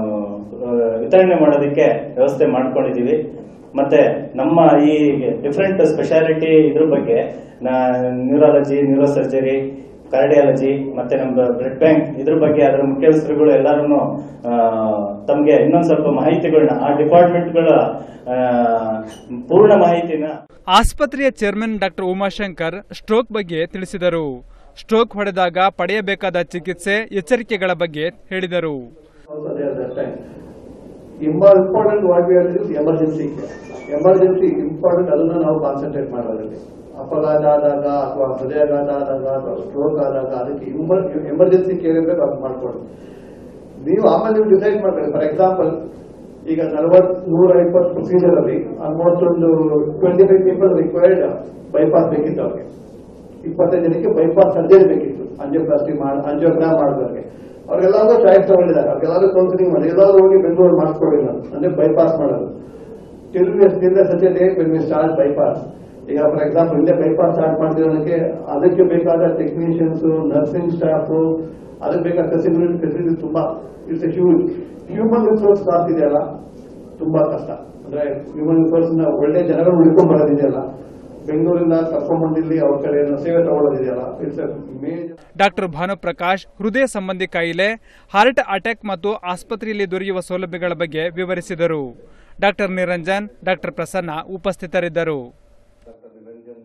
ವಿತರಣೆ ಮಾಡೋದಕ್ಕೆ ವ್ಯವಸ್ಥೆ ಮಾಡ್ಕೊಂಡಿದೀವಿ ಮತ್ತೆ ನಮ್ಮ ಈ ಡಿಫ್ರೆಂಟ್ ಸ್ಪೆಷಾಲಿಟಿ ಇದ್ರ ಬಗ್ಗೆ ನ್ಯೂರಾಲಜಿ ನ್ಯೂರೋ ಸರ್ಜರಿ ಕಾರ್ಡಿಯಾಲಜಿ ಮತ್ತೆ ನಮ್ಮ ಬ್ಲಡ್ ಬ್ಯಾಂಕ್ ಇದ್ರ ಬಗ್ಗೆ ಅದರ ಮುಖ್ಯಸ್ಥರುಗಳು ಎಲ್ಲರೂ ತಮಗೆ ಇನ್ನೊಂದು ಸ್ವಲ್ಪ ಮಾಹಿತಿಗಳನ್ನ ಆ ಡಿಪಾರ್ಟ್ಮೆಂಟ್ಗಳ ಆ, ಪೂರ್ಣ ಮಾಹಿತಿನ ಆಸ್ಪತ್ರೆಯ ಚೇರ್ಮನ್ ಡಾಕ್ಟರ್ ಉಮಾಶಂಕರ್ ಸ್ಟ್ರೋಕ್ ಬಗ್ಗೆ ತಿಳಿಸಿದರು ಸ್ಟ್ರೋಕ್ ಹೊಡೆದಾಗ ಪಡೆಯಬೇಕಾದ ಚಿಕಿತ್ಸೆ ಎಚ್ಚರಿಕೆಗಳ ಬಗ್ಗೆ ಹೇಳಿದರು also there that time. More important what we are doing is emergency care. Emergency important ಅದನ್ನ ನಾವು ಕಾನ್ಸಂಟ್ರೇಟ್ ಮಾಡೋದ್ರಲ್ಲಿ ಅಪಘಾತ ಆದಾಗ ಅಥವಾ ಹೃದಯಾಘಾತ ಆದಾಗ ಅಥವಾ ಸ್ಟ್ರೋಕ್ ಆದಾಗ ಅದಕ್ಕೆ ಎಮರ್ಜೆನ್ಸಿ ಕೇರ್ ಇರಬೇಕು ಅದು ಮಾಡ್ಕೊಳ್ಳಿ ನೀವು ಆಮೇಲೆ ನೀವು ಡಿಸೈಡ್ ಮಾಡ್ಕೊಳ್ಳಿ ಫಾರ್ ಎಕ್ಸಾಂಪಲ್ ಈಗ ನಲವತ್ ನೂರ ಇಪ್ಪತ್ತು ಪ್ರೊಸೀಜರ್ ಅಲ್ಲಿ ಆಲ್ಮೋಸ್ಟ್ ಒಂದು twenty five people required bypass ಬೇಕಿತ್ತು ಅವ್ರಿಗೆ ಇಪ್ಪತ್ತೈದು ಜನಕ್ಕೆ ಬೈಪಾಸ್ ಸರ್ಜರಿ ಬೇಕಿತ್ತು ಅಂಜಿಯೋಪ್ಲಾಸ್ಟಿ ಮಾಡಿ ಅಂಜಿಯೋಗ್ರಾಮ್ ಮಾಡಿದವ್ರಿಗೆ ಅವ್ರಿಗೆಲ್ಲಾದ್ರೂ ಚಾಯ್ಸ್ ತಗೊಂಡಿದ್ದಾರೆ ಅವ್ರಿಗೆಲ್ಲಾದ್ರೂ ಕೌನ್ಸಿಲಿಂಗ್ ಮಾಡಿ ಎಲ್ಲಾದ್ರೂ ಹೋಗಿ ಬೆಂಗಳೂರು ಮಾಡಿಸ್ಕೊಳ್ಳಿಲ್ಲ ಅಂದ್ರೆ ಬೈಪಾಸ್ ಮಾಡೋದು till still such date when we start bypass ಈಗ ಫಾರ್ ಎಕ್ಸಾಂಪಲ್ ಇಲ್ಲೇ ಬೈಪಾಸ್ ಸ್ಟಾರ್ಟ್ ಮಾಡ್ತಿರೋದಕ್ಕೆ ಅದಕ್ಕೆ ಬೇಕಾದ ಟೆಕ್ನಿಷಿಯನ್ಸ್ ನರ್ಸಿಂಗ್ ಸ್ಟಾಫ್ ಅದಕ್ಕೆ ಬೇಕಾದ ಫೆಸಿಲಿಟಿ ಫೆಸಿಲಿಟಿ ತುಂಬಾ it's huge human resource cost ಇದೆಯಲ್ಲ ತುಂಬಾ ಕಷ್ಟ ಅಂದ್ರೆ ಹ್ಯೂಮನ್ ರಿಸೋರ್ಸ್ ನ ಒಳ್ಳೆ ಜನಗಳು ಉಳ್ಕೊಂಡ್ ಬರೋದಿದೆಯಲ್ಲ ಬೆಂಗಳೂರಿಂದ ಕರ್ಕೊಂಡ್ಬಂದಿಲ್ಲಿ ಅವ್ರ ಕಡೆ ಸೇವೆ ತಗೊಳ್ಳೋದಿದೆಯಲ್ಲ ಇಟ್ಸ್ ಮೇಜರ್ ಡಾಕ್ಟರ್ ಭಾನುಪ್ರಕಾಶ್ ಹೃದಯ ಸಂಬಂಧಿ ಕಾಯಿಲೆ ಹಾರ್ಟ್ ಅಟ್ಯಾಕ್ ಮತ್ತು ಆಸ್ಪತ್ರೆಯಲ್ಲಿ ದೊರೆಯುವ ಸೌಲಭ್ಯಗಳ ಬಗ್ಗೆ ವಿವರಿಸಿದರು ಡಾಕ್ಟರ್ ನಿರಂಜನ್ ಡಾಕ್ಟರ್ ಪ್ರಸನ್ನ ಉಪಸ್ಥಿತರಿದ್ದರು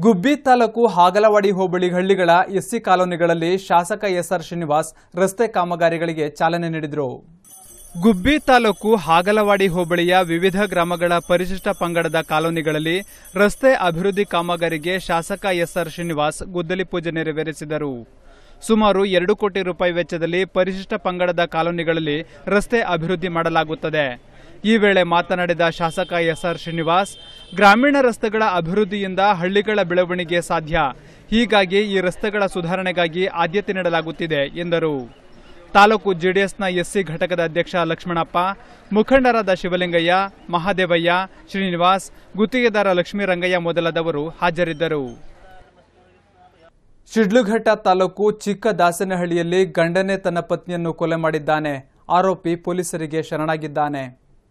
ಗುಬ್ಬಿ ತಾಲೂಕು ಹಾಗಲವಾಡಿ ಹೋಬಳಿ ಹಳ್ಳಿಗಳ ಎಸ್ಸಿ ಕಾಲೋನಿಗಳಲ್ಲಿ ಶಾಸಕ ಎಸ್ಆರ್ ಶ್ರೀನಿವಾಸ್ ರಸ್ತೆ ಕಾಮಗಾರಿಗಳಿಗೆ ಚಾಲನೆ ನೀಡಿದರು ಗುಬ್ಬಿ ತಾಲೂಕು ಹಾಗಲವಾಡಿ ಹೋಬಳಿಯ ವಿವಿಧ ಗ್ರಾಮಗಳ ಪರಿಶಿಷ್ಟ ಪಂಗಡದ ಕಾಲೋನಿಗಳಲ್ಲಿ ರಸ್ತೆ ಅಭಿವೃದ್ಧಿ ಕಾಮಗಾರಿಗೆ ಶಾಸಕ ಎಸ್ಆರ್ ಶ್ರೀನಿವಾಸ್ ಗುದ್ದಲಿ ಪೂಜೆ ನೆರವೇರಿಸಿದರು ಸುಮಾರು ಎರಡು ಕೋಟಿ ರೂಪಾಯಿ ವೆಚ್ಚದಲ್ಲಿ ಪರಿಶಿಷ್ಟ ಪಂಗಡದ ಕಾಲೋನಿಗಳಲ್ಲಿ ರಸ್ತೆ ಅಭಿವೃದ್ಧಿ ಮಾಡಲಾಗುತ್ತದೆ ಈ ವೇಳೆ ಮಾತನಾಡಿದ ಶಾಸಕ ಎಸ್ಆರ್ ಶ್ರೀನಿವಾಸ್ ಗ್ರಾಮೀಣ ರಸ್ತೆಗಳ ಅಭಿವೃದ್ಧಿಯಿಂದ ಹಳ್ಳಿಗಳ ಬೆಳವಣಿಗೆ ಸಾಧ್ಯ ಹೀಗಾಗಿ ಈ ರಸ್ತೆಗಳ ಸುಧಾರಣೆಗಾಗಿ ಆದ್ಯತೆ ನೀಡಲಾಗುತ್ತಿದೆ ಎಂದರು ತಾಲೂಕು ಜೆಡಿಎಸ್ನ ಎಸ್ಸಿ ಘಟಕದ ಅಧ್ಯಕ್ಷ ಲಕ್ಷ್ಮಣಪ್ಪ ಮುಖಂಡರಾದ ಶಿವಲಿಂಗಯ್ಯ ಮಹಾದೇವಯ್ಯ ಶ್ರೀನಿವಾಸ್ ಗುತ್ತಿಗೆದಾರ ಲಕ್ಷ್ಮೀರಂಗಯ್ಯ ಮೊದಲಾದವರು ಹಾಜರಿದ್ದರು ಶಿಡ್ಲಘಟ್ಟ ತಾಲೂಕು ಚಿಕ್ಕ ದಾಸನಹಳ್ಳಿಯಲ್ಲಿ ಗಂಡನೇ ತನ್ನ ಪತ್ನಿಯನ್ನು ಕೊಲೆ ಮಾಡಿದ್ದಾನೆ ಆರೋಪಿ ಪೊಲೀಸರಿಗೆ ಶರಣಾಗಿದ್ದಾನೆ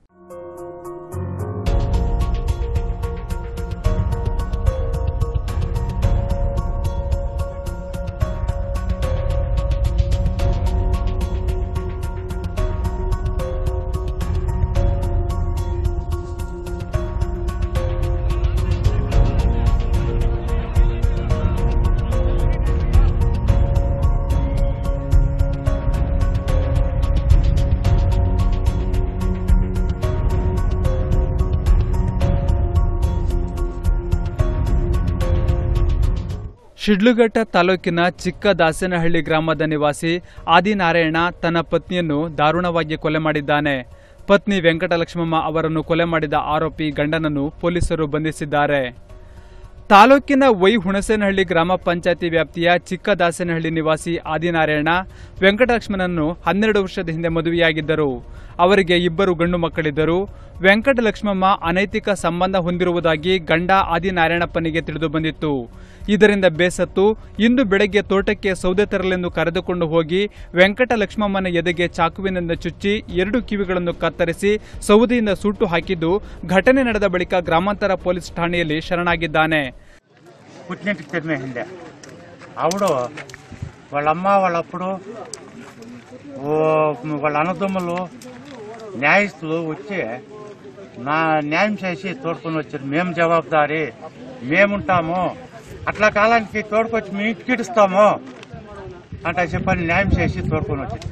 ಶಿಡ್ಲಘಟ್ಟ ತಾಲೂಕಿನ ಚಿಕ್ಕ ದಾಸನಹಳ್ಳಿ ಗ್ರಾಮದ ನಿವಾಸಿ ಆದಿನಾರಾಯಣ ತನ್ನ ಪತ್ನಿಯನ್ನು ದಾರುಣವಾಗಿ ಕೊಲೆ ಮಾಡಿದ್ದಾನೆ ಪತ್ನಿ ವೆಂಕಟಲಕ್ಷ್ಮಮ್ಮ ಅವರನ್ನು ಕೊಲೆ ಮಾಡಿದ ಆರೋಪಿ ಗಂಡನನ್ನು ಪೊಲೀಸರು ಬಂಧಿಸಿದ್ದಾರೆ ತಾಲೂಕಿನ ವೈ ಹುಣಸೇನಹಳ್ಳಿ ಗ್ರಾಮ ಪಂಚಾಯತಿ ವ್ಯಾಪ್ತಿಯ ಚಿಕ್ಕ ದಾಸನಹಳ್ಳಿ ನಿವಾಸಿ ಆದಿನಾರಾಯಣ ವೆಂಕಟಲಕ್ಷ್ಮಣನನ್ನು ಹನ್ನೆರಡು ವರ್ಷದ ಹಿಂದೆ ಮದುವೆಯಾಗಿದ್ದರು ಅವರಿಗೆ ಇಬ್ಬರು ಗಂಡು ಮಕ್ಕಳಿದ್ದರು ವೆಂಕಟಲಕ್ಷ್ಮಮ್ಮ ಅನೈತಿಕ ಸಂಬಂಧ ಹೊಂದಿರುವುದಾಗಿ ಗಂಡ ಆದಿನಾರಾಯಣಪ್ಪನಿಗೆ ತಿಳಿದು ಬಂದಿತ್ತು ಇದರಿಂದ ಬೇಸತ್ತು ಇಂದು ಬೆಳಗ್ಗೆ ತೋಟಕ್ಕೆ ಸೌದೆ ತರಲೆಂದು ಕರೆದುಕೊಂಡು ಹೋಗಿ ವೆಂಕಟಲಕ್ಷ್ಮಮ್ಮನ ಎದೆಗೆ ಚಾಕುವಿನಿಂದ ಚುಚ್ಚಿ ಎರಡು ಕಿವಿಗಳನ್ನು ಕತ್ತರಿಸಿ ಸೌದೆಯಿಂದ ಸುಟ್ಟು ಹಾಕಿದ್ದು ಘಟನೆ ನಡೆದ ಬಳಿಕ ಗ್ರಾಮಾಂತರ ಪೊಲೀಸ್ ಠಾಣೆಯಲ್ಲಿ శరణాగిದ್ದಾನೆ పుట్టింటికి తరిమేసిండే ఆవిడ వాళ్ళమ్మ వాళ్ళప్పుడు ఓ వాళ్ళ అన్నదమ్ములు న్యాయస్తులు వచ్చి నా న్యాయం చేసి తోడుకొని వచ్చారు మేము జవాబుదారి మేముంటాము అట్లా కాలానికి తోడుకొచ్చి మీ ఇంటికి ఇడుస్తాము అంటే చెప్పని న్యాయం చేసి తోడుకొని వచ్చారు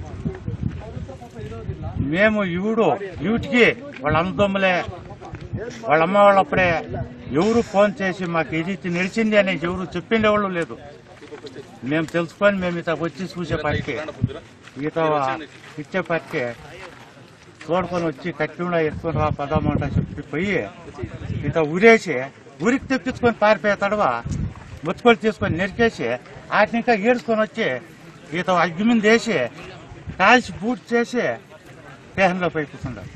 మేము ఇవుడు ఇవిటికి వాళ్ళ అన్నదమ్ములే వాళ్ళమ్మ వాళ్ళప్పుడే ఎవరు ఫోన్ చేసి మాకు ఇది నిలిచింది అని ఎవరు చెప్పిండేవాళ్ళు లేదు మేము తెలుసుకొని మేము ఇత వచ్చి చూసేపటికి ఈత ఇచ్చేపటికి తోడుకొని వచ్చి కట్టి ఉండ ఎత్తుకొని రా పదమంట చెప్పి పోయి ఇత ఉరేసి ఉరికి తెప్పించుకొని పారిపోయే తడవ ముచ్చుకొని తీసుకొని నెరికేసి వాటిని ఇంకా ఏడుచుకొని వచ్చి ఈత అగ్గి మీద వేసి కాల్చి బూట్ చేసి స్టేషన్లో పోయి కూర్చుంటారు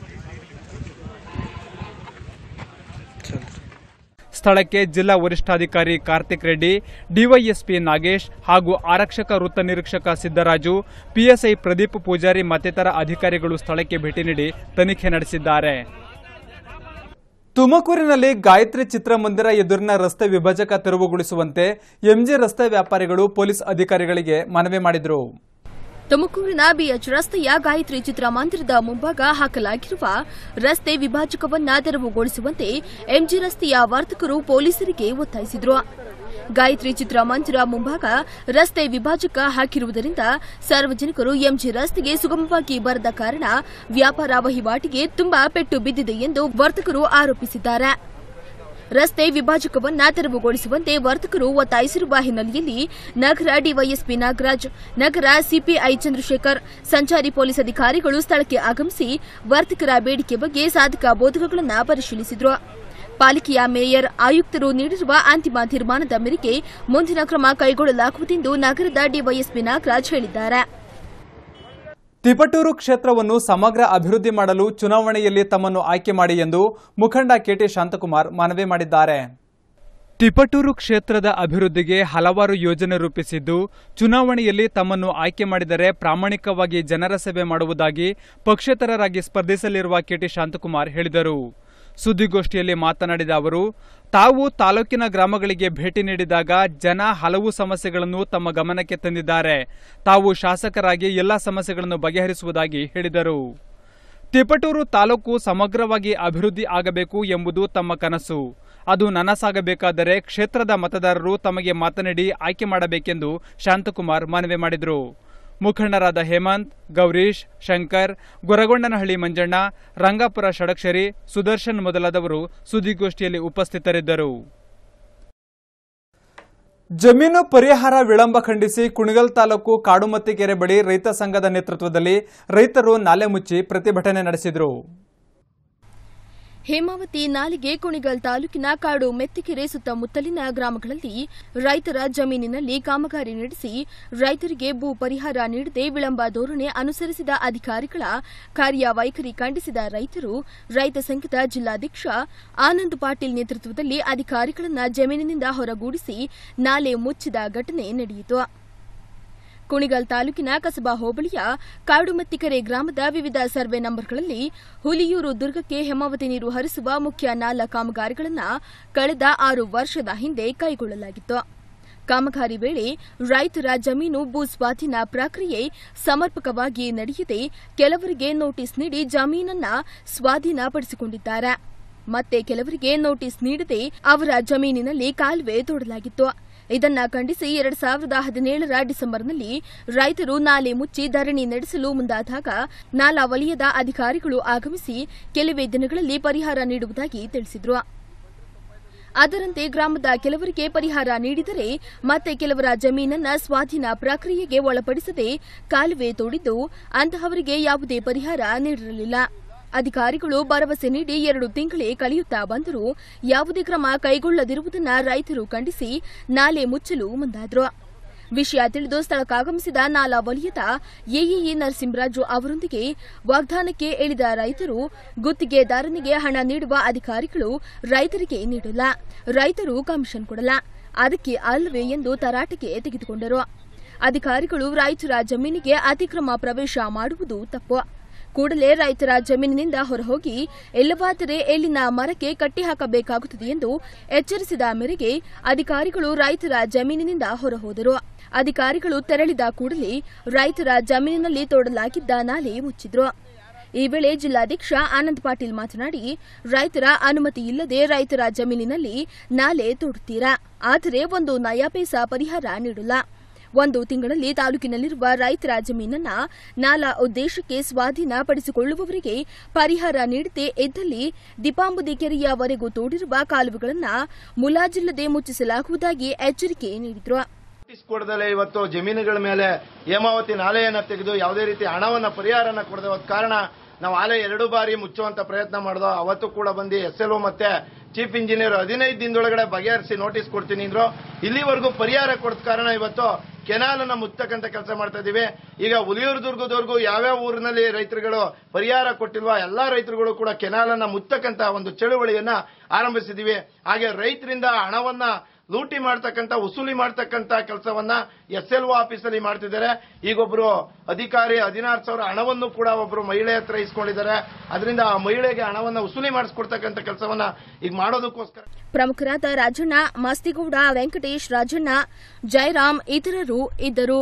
ಸ್ಥಳಕ್ಕೆ ಜಿಲ್ಲಾ ವರಿಷ್ಠಾಧಿಕಾರಿ ಕಾರ್ತಿಕ್ ರೆಡ್ಡಿ ಡಿವೈಎಸ್ಪಿ ನಾಗೇಶ್ ಹಾಗೂ ಆರಕ್ಷಕ ವೃತ್ತ ನಿರೀಕ್ಷಕ ಸಿದ್ದರಾಜು ಪಿಎಸ್ಐ ಪ್ರದೀಪ್ ಪೂಜಾರಿ ಮತ್ತಿತರ ಅಧಿಕಾರಿಗಳು ಸ್ಥಳಕ್ಕೆ ಭೇಟಿ ನೀಡಿ ತನಿಖೆ ನಡೆಸಿದ್ದಾರೆ ತುಮಕೂರಿನಲ್ಲಿ ಗಾಯತ್ರಿ ಚಿತ್ರಮಂದಿರ ಎದುರಿನ ರಸ್ತೆ ವಿಭಜಕ ತೆರವುಗೊಳಿಸುವಂತೆ ಎಂಜಿ ರಸ್ತೆ ವ್ಯಾಪಾರಿಗಳು ಪೊಲೀಸ್ ಅಧಿಕಾರಿಗಳಿಗೆ ಮನವಿ ಮಾಡಿದರು ತುಮಕೂರಿನ ಬಿಎಚ್ ರಸ್ತೆಯ ಗಾಯತ್ರಿ ಚಿತ್ರಮಂದಿರದ ಮುಂಭಾಗ ಹಾಕಲಾಗಿರುವ ರಸ್ತೆ ವಿಭಾಜಕವನ್ನ ತೆರವುಗೊಳಿಸುವಂತೆ ಎಂಜಿ ರಸ್ತೆಯ ವರ್ತಕರು ಪೊಲೀಸರಿಗೆ ಒತ್ತಾಯಿಸಿದರು ಗಾಯತ್ರಿ ಚಿತ್ರಮಂದಿರ ಮುಂಭಾಗ ರಸ್ತೆ ವಿಭಾಜಕ ಹಾಕಿರುವುದರಿಂದ ಸಾರ್ವಜನಿಕರು ಎಂಜಿ ರಸ್ತೆಗೆ ಸುಗಮವಾಗಿ ಬರದ ಕಾರಣ ವ್ಯಾಪಾರ ವಹಿವಾಟಿಗೆ ತುಂಬಾ ಪೆಟ್ಟು ಬಿದ್ದಿದೆ ಎಂದು ವರ್ತಕರು ಆರೋಪಿಸಿದ್ದಾರೆ ರಸ್ತೆ ವಿಭಾಜಕವನ್ನ ತೆರವುಗೊಳಿಸುವಂತೆ ವರ್ತಕರು ಒತ್ತಾಯಿಸಿರುವ ಹಿನ್ನೆಲೆಯಲ್ಲಿ ನಗರ ಡಿವೈಎಸ್ಪಿ ನಾಗರಾಜ್ ನಗರ ಸಿಪಿಐ ಚಂದ್ರಶೇಖರ್ ಸಂಚಾರಿ ಪೊಲೀಸ್ ಅಧಿಕಾರಿಗಳು ಸ್ಥಳಕ್ಕೆ ಆಗಮಿಸಿ ವರ್ತಕರ ಬೇಡಿಕೆ ಬಗ್ಗೆ ಸಾಧಕ ಬೋಧಕಗಳನ್ನು ಪರಿಶೀಲಿಸಿದರು ಪಾಲಿಕೆಯ ಮೇಯರ್ ಆಯುಕ್ತರು ನೀಡಿರುವ ಅಂತಿಮ ತೀರ್ಮಾನದ ಮೇರೆಗೆ ಮುಂದಿನ ಕ್ರಮ ಕೈಗೊಳ್ಳಲಾಗುವುದೆಂದು ನಗರದ ಡಿವೈಎಸ್ಪಿ ನಾಗರಾಜ್ ಹೇಳಿದ್ದಾರೆ ತಿಪಟೂರು ಕ್ಷೇತ್ರವನ್ನು ಸಮಗ್ರ ಅಭಿವೃದ್ಧಿ ಮಾಡಲು ಚುನಾವಣೆಯಲ್ಲಿ ತಮ್ಮನ್ನು ಆಯ್ಕೆ ಮಾಡಿ ಎಂದು ಮುಖಂಡ ಕೆಟಿ ಶಾಂತಕುಮಾರ್ ಮನವಿ ಮಾಡಿದ್ದಾರೆ ತಿಪಟೂರು ಕ್ಷೇತ್ರದ ಅಭಿವೃದ್ಧಿಗೆ ಹಲವಾರು ಯೋಜನೆ ರೂಪಿಸಿದ್ದು ಚುನಾವಣೆಯಲ್ಲಿ ತಮ್ಮನ್ನು ಆಯ್ಕೆ ಮಾಡಿದರೆ ಪ್ರಾಮಾಣಿಕವಾಗಿ ಜನರ ಸೇವೆ ಮಾಡುವುದಾಗಿ ಪಕ್ಷೇತರರಾಗಿ ಸ್ಪರ್ಧಿಸಲಿರುವ ಕೆಟಿ ಶಾಂತಕುಮಾರ್ ಹೇಳಿದರು ಸುದ್ದಿಗೋಷ್ಠಿಯಲ್ಲಿ ಮಾತನಾಡಿದ ಅವರು ತಾವು ತಾಲೂಕಿನ ಗ್ರಾಮಗಳಿಗೆ ಭೇಟಿ ನೀಡಿದಾಗ ಜನ ಹಲವು ಸಮಸ್ಯೆಗಳನ್ನು ತಮ್ಮ ಗಮನಕ್ಕೆ ತಂದಿದ್ದಾರೆ ತಾವು ಶಾಸಕರಾಗಿ ಎಲ್ಲ ಸಮಸ್ಯೆಗಳನ್ನು ಬಗೆಹರಿಸುವುದಾಗಿ ಹೇಳಿದರು ತಿಪಟೂರು ತಾಲೂಕು ಸಮಗ್ರವಾಗಿ ಅಭಿವೃದ್ಧಿ ಆಗಬೇಕು ಎಂಬುದು ತಮ್ಮ ಕನಸು ಅದು ನನಸಾಗಬೇಕಾದರೆ ಕ್ಷೇತ್ರದ ಮತದಾರರು ತಮಗೆ ಮಾತನಾಡಿ ಆಯ್ಕೆ ಮಾಡಬೇಕೆಂದು ಶಾಂತಕುಮಾರ್ ಮನವಿ ಮಾಡಿದರು ಮುಖಂಡರಾದ ಹೇಮಂತ್ ಗೌರೀಶ್ ಶಂಕರ್ ಗೊರಗೊಂಡನಹಳ್ಳಿ ಮಂಜಣ್ಣ ರಂಗಾಪುರ ಷಡಕ್ಷರಿ ಸುದರ್ಶನ್ ಮೊದಲಾದವರು ಸುದ್ದಿಗೋಷ್ಠಿಯಲ್ಲಿ ಉಪಸ್ಥಿತರಿದ್ದರು ಜಮೀನು ಪರಿಹಾರ ವಿಳಂಬ ಖಂಡಿಸಿ ಕುಣಿಗಲ್ ತಾಲೂಕು ಕಾಡುಮತ್ತಿಕೆರೆ ಬಳಿ ರೈತ ಸಂಘದ ನೇತೃತ್ವದಲ್ಲಿ ರೈತರು ನಾಲೆ ಮುಚ್ಚಿ ಪ್ರತಿಭಟನೆ ನಡೆಸಿದರು ಹೇಮಾವತಿ ನಾಲಿಗೆ ಕುಣಿಗಲ್ ತಾಲೂಕಿನ ಕಾಡು ಮೆತ್ತಿಕೆರೆ ಸುತ್ತಮುತ್ತಲಿನ ಗ್ರಾಮಗಳಲ್ಲಿ ರೈತರ ಜಮೀನಿನಲ್ಲಿ ಕಾಮಗಾರಿ ನಡೆಸಿ ರೈತರಿಗೆ ಭೂ ಪರಿಹಾರ ನೀಡದೆ ವಿಳಂಬ ಧೋರಣೆ ಅನುಸರಿಸಿದ ಅಧಿಕಾರಿಗಳ ಕಾರ್ಯವೈಖರಿ ಖಂಡಿಸಿದ ರೈತರು ರೈತ ಸಂಘದ ಜಿಲ್ಲಾಧ್ಯಕ್ಷ ಆನಂದ್ ಪಾಟೀಲ್ ನೇತೃತ್ವದಲ್ಲಿ ಅಧಿಕಾರಿಗಳನ್ನ ಜಮೀನಿನಿಂದ ಹೊರಗೂಡಿಸಿ ನಾಲೆ ಮುಚ್ಚಿದ ಘಟನೆ ನಡೆಯಿತು ಕುಣಿಗಲ್ ತಾಲೂಕಿನ ಕಸಬಾ ಹೋಬಳಿಯ ಕಾಡುಮತ್ತಿಕೆರೆ ಗ್ರಾಮದ ವಿವಿಧ ಸರ್ವೆ ನಂಬರ್ಗಳಲ್ಲಿ ಹುಲಿಯೂರು ದುರ್ಗಕ್ಕೆ ಹೇಮಾವತಿ ನೀರು ಹರಿಸುವ ಮುಖ್ಯ ನಾಲ ಕಾಮಗಾರಿಗಳನ್ನು ಕಳೆದ ಆರು ವರ್ಷದ ಹಿಂದೆ ಕೈಗೊಳ್ಳಲಾಗಿತ್ತು ಕಾಮಗಾರಿ ವೇಳೆ ರೈತರ ಜಮೀನು ಭೂ ಸ್ವಾಧೀನ ಪ್ರಕ್ರಿಯೆ ಸಮರ್ಪಕವಾಗಿ ನಡೆಯದೆ ಕೆಲವರಿಗೆ ನೋಟಿಸ್ ನೀಡಿ ಜಮೀನನ್ನ ಸ್ವಾಧೀನಪಡಿಸಿಕೊಂಡಿದ್ದಾರೆ ಮತ್ತೆ ಕೆಲವರಿಗೆ ನೋಟಿಸ್ ನೀಡದೆ ಅವರ ಜಮೀನಿನಲ್ಲಿ ಕಾಲುವೆ ತೋಡಲಾಗಿತ್ತು ಇದನ್ನ ಖಂಡಿಸಿ ಎರಡ್ ಸಾವಿರದ ಹದಿನೇಳರ ಡಿಸೆಂಬರ್ನಲ್ಲಿ ರೈತರು ನಾಲೆ ಮುಚ್ಚಿ ಧರಣಿ ನಡೆಸಲು ಮುಂದಾದಾಗ ನಾಲಾ ವಲಯದ ಅಧಿಕಾರಿಗಳು ಆಗಮಿಸಿ ಕೆಲವೇ ದಿನಗಳಲ್ಲಿ ಪರಿಹಾರ ನೀಡುವುದಾಗಿ ತಿಳಿಸಿದ್ರು ಅದರಂತೆ ಗ್ರಾಮದ ಕೆಲವರಿಗೆ ಪರಿಹಾರ ನೀಡಿದರೆ ಮತ್ತೆ ಕೆಲವರ ಜಮೀನನ್ನ ಸ್ವಾಧೀನ ಪ್ರಕ್ರಿಯೆಗೆ ಒಳಪಡಿಸದೆ ಕಾಲುವೆ ತೋಡಿದ್ದು ಅಂತಹವರಿಗೆ ಯಾವುದೇ ಪರಿಹಾರ ನೀಡಿರಲಿಲ್ಲ ಅಧಿಕಾರಿಗಳು ಭರವಸೆ ನೀಡಿ ಎರಡು ತಿಂಗಳೇ ಕಳೆಯುತ್ತಾ ಬಂದರೂ ಯಾವುದೇ ಕ್ರಮ ಕೈಗೊಳ್ಳದಿರುವುದನ್ನ ರೈತರು ಖಂಡಿಸಿ ನಾಲೆ ಮುಚ್ಚಲು ಮುಂದಾದ್ರು ವಿಷಯ ತಿಳಿದು ಸ್ಥಳಕ್ಕಾಗಮಿಸಿದ ನಾಲಾ ವಲಯದ ಎಇಇ ನರಸಿಂಹರಾಜು ಅವರೊಂದಿಗೆ ವಾಗ್ದಾನಕ್ಕೆ ಇಳಿದ ರೈತರು ಗುತ್ತಿಗೆದಾರನಿಗೆ ಹಣ ನೀಡುವ ಅಧಿಕಾರಿಗಳು ರೈತರಿಗೆ ನೀಡಲ್ಲ ರೈತರು ಕಮಿಷನ್ ಕೊಡಲ್ಲ ಅದಕ್ಕೆ ಅಲ್ವೇ ಎಂದು ತರಾಟೆಗೆ ತೆಗೆದುಕೊಂಡರು ಅಧಿಕಾರಿಗಳು ರೈತರ ಜಮೀನಿಗೆ ಅತಿಕ್ರಮ ಪ್ರವೇಶ ಮಾಡುವುದು ತಪ್ಪು ಕೂಡಲೇ ರೈತರ ಜಮೀನಿನಿಂದ ಹೊರಹೋಗಿ ಇಲ್ಲವಾದರೆ ಎಲ್ಲಿನ ಮರಕ್ಕೆ ಕಟ್ಟಿಹಾಕಬೇಕಾಗುತ್ತದೆ ಎಂದು ಎಚ್ಚರಿಸಿದ ಮೇರೆಗೆ ಅಧಿಕಾರಿಗಳು ರೈತರ ಜಮೀನಿನಿಂದ ಹೊರಹೋದರು ಅಧಿಕಾರಿಗಳು ತೆರಳಿದ ಕೂಡಲೇ ರೈತರ ಜಮೀನಿನಲ್ಲಿ ತೋಡಲಾಗಿದ್ದ ನಾಲೆ ಮುಚ್ಚಿದ್ರು ಈ ವೇಳೆ ಜಿಲ್ಲಾಧ್ಯಕ್ಷ ಆನಂದ್ ಪಾಟೀಲ್ ಮಾತನಾಡಿ ರೈತರ ಅನುಮತಿ ಇಲ್ಲದೆ ರೈತರ ಜಮೀನಿನಲ್ಲಿ ನಾಲೆ ತೋಡುತ್ತೀರಾ ಆದರೆ ಒಂದು ನಯಾ ಪೈಸಾ ಪರಿಹಾರ ನೀಡಲ್ಲ ಒಂದು ತಿಂಗಳಲ್ಲಿ ತಾಲೂಕಿನಲ್ಲಿರುವ ರೈತರ ಜಮೀನನ್ನ ನಾಲಾ ಉದ್ದೇಶಕ್ಕೆ ಸ್ವಾಧೀನಪಡಿಸಿಕೊಳ್ಳುವವರಿಗೆ ಪರಿಹಾರ ನೀಡದೆ ಇದ್ದಲ್ಲಿ ದಿಪಾಂಬುದಿ ಕೆರೆಯವರೆಗೂ ತೋಡಿರುವ ಕಾಲುವೆಗಳನ್ನ ಮುಲಾಜಿಲ್ಲದೆ ಮುಚ್ಚಿಸಲಾಗುವುದಾಗಿ ಎಚ್ಚರಿಕೆ ನೀಡಿದ್ರು ನೋಟಿಸ್ ಕೊಡದಲೆ ಇವತ್ತು ಜಮೀನುಗಳ ಮೇಲೆ ಹೇಮಾವತಿ ನಾಲೆಯನ್ನ ತೆಗೆದು ಯಾವುದೇ ರೀತಿ ಹಣವನ್ನ ಪರಿಹಾರನ ಕೊಡದೆ ಹೋದ ಕಾರಣ ನಾವು ಆಲೆ ಎರಡು ಬಾರಿ ಮುಚ್ಚುವಂತ ಪ್ರಯತ್ನ ಮಾಡಿದೋ ಅವತ್ತು ಕೂಡ ಬಂದು ಎಸ್ ಎಲ್ ಮತ್ತೆ ಚೀಫ್ ಇಂಜಿನಿಯರ್ ಹದಿನೈದು ದಿನದೊಳಗಡೆ ಬಗೆಹರಿಸಿ ನೋಟಿಸ್ ಕೊಡ್ತೀನಿ ಅಂದ್ರು ಇಲ್ಲಿವರೆಗೂ ಪರಿಹಾರ ಕೊಡ್ದ ಕಾರಣ ಇವತ್ತು ಕೆನಾಲನ್ನ ಮುಚ್ಚತಕ್ಕಂತ ಕೆಲಸ ಮಾಡ್ತಾ ಇದೀವಿ ಈಗ ಹುಲಿಯೂರು ದುರ್ಗದವರೆಗೂ ಯಾವ್ಯಾವ ಊರಿನಲ್ಲಿ ರೈತರುಗಳು ಪರಿಹಾರ ಕೊಟ್ಟಿಲ್ವಾ ಎಲ್ಲಾ ರೈತರುಗಳು ಕೂಡ ಕೆನಾಲನ್ನ ಮುಚ್ಚತಕ್ಕಂತ ಒಂದು ಚಳುವಳಿಯನ್ನ ಆರಂಭಿಸಿದೀವಿ ಹಾಗೆ ರೈತರಿಂದ ಹಣವನ್ನ ಲೂಟಿ ಮಾಡ್ತಕ್ಕಂಥ ವಸೂಲಿ ಮಾಡ್ತಕ್ಕಂಥ ಕೆಲಸವನ್ನ ಎಸ್ ಎಲ್ ಒ ಆಫೀಸಲ್ಲಿ ಮಾಡ್ತಿದ್ದಾರೆ ಈಗೊಬ್ರು ಅಧಿಕಾರಿ ಹದಿನಾರು ಸಾವಿರ ಹಣವನ್ನು ಕೂಡ ಒಬ್ರು ಮಹಿಳೆ ಹತ್ರ ಇಸ್ಕೊಂಡಿದ್ದಾರೆ ಅದರಿಂದ ಆ ಮಹಿಳೆಗೆ ಹಣವನ್ನ ವಸೂಲಿ ಮಾಡಿಸ್ಕೊಡ್ತಕ್ಕಂಥ ಕೆಲಸವನ್ನ ಈಗ ಮಾಡೋದಕ್ಕೋಸ್ಕರ ಪ್ರಮುಖರಾದ ರಾಜಣ್ಣ ಮಾಸ್ತಿಗೌಡ ವೆಂಕಟೇಶ್ ರಾಜಣ್ಣ ಜಯರಾಮ್ ಇತರರು ಇದ್ದರು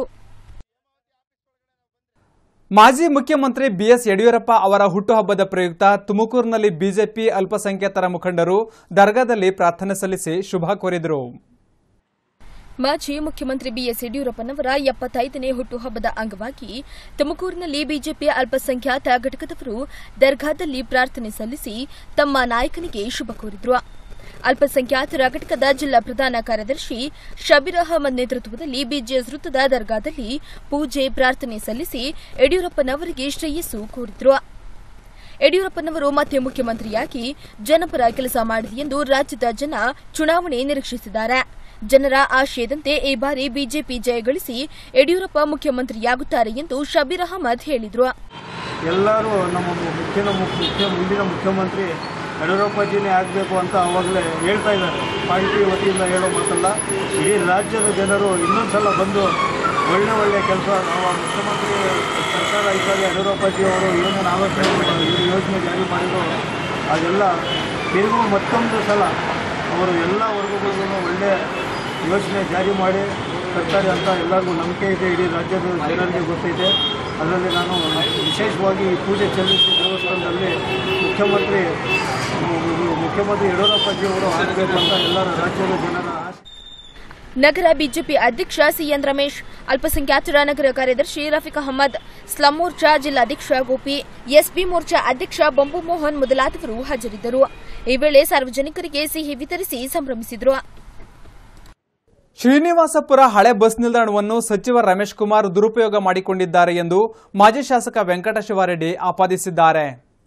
ಮಾಜಿ ಮುಖ್ಯಮಂತ್ರಿ ಬಿಎಸ್ ಯಡಿಯೂರಪ್ಪ ಅವರ ಹುಟ್ಟುಹಬ್ಬದ ಪ್ರಯುಕ್ತ ತುಮಕೂರಿನಲ್ಲಿ ಬಿಜೆಪಿ ಅಲ್ಪಸಂಖ್ಯಾತರ ಮುಖಂಡರು ದರ್ಗಾದಲ್ಲಿ ಪ್ರಾರ್ಥನೆ ಸಲ್ಲಿಸಿ ಶುಭ ಕೋರಿದರು ಮಾಜಿ ಮುಖ್ಯಮಂತ್ರಿ ಬಿಎಸ್ ಯಡಿಯೂರಪ್ಪನವರ ಎಪ್ಪತ್ತೈದನೇ ಹುಟ್ಟುಹಬ್ಬದ ಅಂಗವಾಗಿ ತುಮಕೂರಿನಲ್ಲಿ ಬಿಜೆಪಿ ಅಲ್ಪಸಂಖ್ಯಾತ ಘಟಕದವರು ದರ್ಗಾದಲ್ಲಿ ಪ್ರಾರ್ಥನೆ ಸಲ್ಲಿಸಿ ತಮ್ಮ ನಾಯಕನಿಗೆ ಶುಭ ಕೋರಿದ್ರು ಅಲ್ಪಸಂಖ್ಯಾತರ ಘಟಕದ ಜಿಲ್ಲಾ ಪ್ರಧಾನ ಕಾರ್ಯದರ್ಶಿ ಶಬೀರ್ ಅಹಮದ್ ನೇತೃತ್ವದಲ್ಲಿ ಬಿಜೆಎಸ್ ವೃತ್ತದ ದರ್ಗಾದಲ್ಲಿ ಪೂಜೆ ಪ್ರಾರ್ಥನೆ ಸಲ್ಲಿಸಿ ಯಡಿಯೂರಪ್ಪನವರಿಗೆ ಶ್ರೇಯಸ್ಸು ಕೋರಿದ್ರು ಯಡಿಯೂರಪ್ಪನವರು ಮತ್ತೆ ಮುಖ್ಯಮಂತ್ರಿಯಾಗಿ ಜನಪರ ಕೆಲಸ ಮಾಡಲಿ ಎಂದು ರಾಜ್ಯದ ಜನ ಚುನಾವಣೆ ನಿರೀಕ್ಷಿಸಿದ್ದಾರೆ ಜನರ ಆಶಯದಂತೆ ಈ ಬಾರಿ ಬಿಜೆಪಿ ಜಯಗಳಿಸಿ ಯಡಿಯೂರಪ್ಪ ಮುಖ್ಯಮಂತ್ರಿಯಾಗುತ್ತಾರೆ ಎಂದು ಶಬೀರ್ ಅಹಮದ್ ಹೇಳಿದರು ಎಲ್ಲರೂ ನಮ್ಮ ಮುಖ್ಯ ಮುಖ್ಯ ಮುಂದಿನ ಮುಖ್ಯಮಂತ್ರಿ ಯಡಿಯೂರಪ್ಪಜಿನೇ ಆಗಬೇಕು ಅಂತ ಅವಾಗಲೇ ಹೇಳ್ತಾ ಇದ್ದಾರೆ ಪಾರ್ಟಿ ವತಿಯಿಂದ ಹೇಳೋ ಮಾತಲ್ಲ ಇಡೀ ರಾಜ್ಯದ ಜನರು ಇನ್ನೊಂದು ಸಲ ಬಂದು ಒಳ್ಳೆ ಒಳ್ಳೆ ಕೆಲಸ ನಾವು ಆ ಮುಖ್ಯಮಂತ್ರಿ ಸರ್ಕಾರ ಇದ್ದಾಗ ಯಡಿಯೂರಪ್ಪಜಿ ಅವರು ಏನೇನು ಆಲೋಚನೆ ಮಾಡಿ- ಈ ಯೋಜನೆ ಜಾರಿ ಮಾಡಿದ್ರು ಅದೆಲ್ಲ ತಿರುಗು ಮತ್ತೊಂದು ಸಲ ಅವರು ಎಲ್ಲ ವರ್ಗಗಳಿಗೂ ಒಳ್ಳೆ ಯೋಜನೆ ಜಾರಿ ಮಾಡಿ ತರ್ತಾರೆ ಅಂತ ಎಲ್ಲರಿಗೂ ನಂಬಿಕೆ ಇದೆ ಇಡೀ ರಾಜ್ಯದ ಜನರಿಗೆ ಗೊತ್ತೈತೆ ಅದರಲ್ಲಿ ನಾನು ವಿಶೇಷವಾಗಿ ಈ ಪೂಜೆ ಸಲ್ಲಿಸಿ ದೇವಸ್ಥಾನದಲ್ಲಿ ಮುಖ್ಯಮಂತ್ರಿ ಮುಖ್ಯಮಂತ್ರಿ ಯಡಿಯೂರಪ್ಪಜಿಯವರು ಆಗಬೇಕು ಅಂತ ಎಲ್ಲರ ರಾಜ್ಯದ ಜನರ ಆಸೆ ನಗರ ಬಿಜೆಪಿ ಅಧ್ಯಕ್ಷ ಸಿಎನ್ ರಮೇಶ್ ಅಲ್ಪಸಂಖ್ಯಾತರ ನಗರ ಕಾರ್ಯದರ್ಶಿ ರಫೀಕ್ ಅಹಮದ್ ಸ್ಲಂ ಮೋರ್ಚಾ ಜಿಲ್ಲಾಧ್ಯಕ್ಷ ಗೋಪಿ ಎಸ್ಪಿ ಮೋರ್ಚಾ ಅಧ್ಯಕ್ಷ ಬಂಬು ಮೋಹನ್ ಮೊದಲಾದವರು ಹಾಜರಿದ್ದರು ಈ ವೇಳೆ ಸಾರ್ವಜನಿಕರಿಗೆ ಸಿಹಿ ವಿತರಿಸಿ ಸಂಭ್ರಮಿಸಿದರು ಶ್ರೀನಿವಾಸಪುರ ಹಳೆ ಬಸ್ ನಿಲ್ದಾಣವನ್ನು ಸಚಿವ ರಮೇಶ್ ಕುಮಾರ್ ದುರುಪಯೋಗ ಮಾಡಿಕೊಂಡಿದ್ದಾರೆ ಎಂದು ಮಾಜಿ ಶಾಸಕ ವೆಂಕಟಶಿವಾರೆಡ್ಡಿ ಆಪಾದಿಸಿದ್ದಾರೆ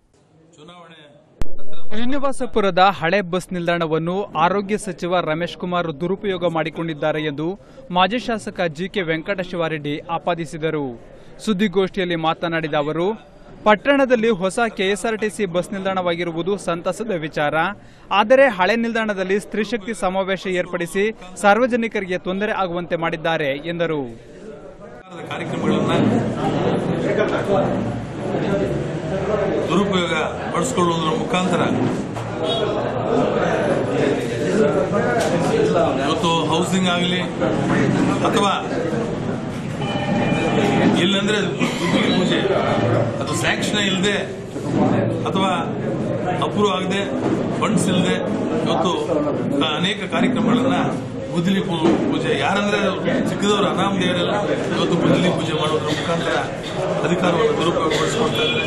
ಶ್ರೀನಿವಾಸಪುರದ ಹಳೆ ಬಸ್ ನಿಲ್ದಾಣವನ್ನು ಆರೋಗ್ಯ ಸಚಿವ ರಮೇಶ್ ಕುಮಾರ್ ದುರುಪಯೋಗ ಮಾಡಿಕೊಂಡಿದ್ದಾರೆ ಎಂದು ಮಾಜಿ ಶಾಸಕ ಜಿಕೆ ವೆಂಕಟಶಿವಾರೆಡ್ಡಿ ಆಪಾದಿಸಿದರು ಸುದ್ದಿಗೋಷ್ಠಿಯಲ್ಲಿ ಮಾತನಾಡಿದ ಅವರು ಪಟ್ಟಣದಲ್ಲಿ ಹೊಸ ಕೆಎಸ್ಆರ್ಟಿಸಿ ಬಸ್ ನಿಲ್ದಾಣವಾಗಿರುವುದು ಸಂತಸದ ವಿಚಾರ ಆದರೆ ಹಳೆ ನಿಲ್ದಾಣದಲ್ಲಿ ಸ್ತ್ರೀಶಕ್ತಿ ಸಮಾವೇಶ ಏರ್ಪಡಿಸಿ ಸಾರ್ವಜನಿಕರಿಗೆ ತೊಂದರೆ ಆಗುವಂತೆ ಮಾಡಿದ್ದಾರೆ ಎಂದರು ದುರುಪಯೋಗ ಪಡಿಸ್ಕೊಳ್ಳುವುದರ ಮುಖಾಂತರ ಇವತ್ತು ಹೌಸಿಂಗ್ ಆಗಲಿ ಅಥವಾ ಇಲ್ಲಂದ್ರೆ ಗುತ್ತಿಗೆ ಪೂಜೆ ಅದು ಸ್ಯಾಂಕ್ಷನ್ ಇಲ್ಲದೆ ಅಥವಾ ಅಪ್ರೂವ್ ಆಗದೆ ಫಂಡ್ಸ್ ಇಲ್ಲದೆ ಇವತ್ತು ಅನೇಕ ಕಾರ್ಯಕ್ರಮಗಳನ್ನ ಗುದ್ದಲಿ ಪೂ- ಪೂಜೆ ಯಾರಂದ್ರೆ ಸಿಕ್ಕಿದವರು ಅನಾಮಧೇಯರೆಲ್ಲ ಇವತ್ತು ಗುದ್ದಲಿ ಪೂಜೆ ಮಾಡೋದ್ರ ಮುಖಾಂತರ ಅಧಿಕಾರವನ್ನು ದುರುಪಯೋಗಪಡಿಸ್ಕೊಳ್ತಾ ಇದ್ದಾರೆ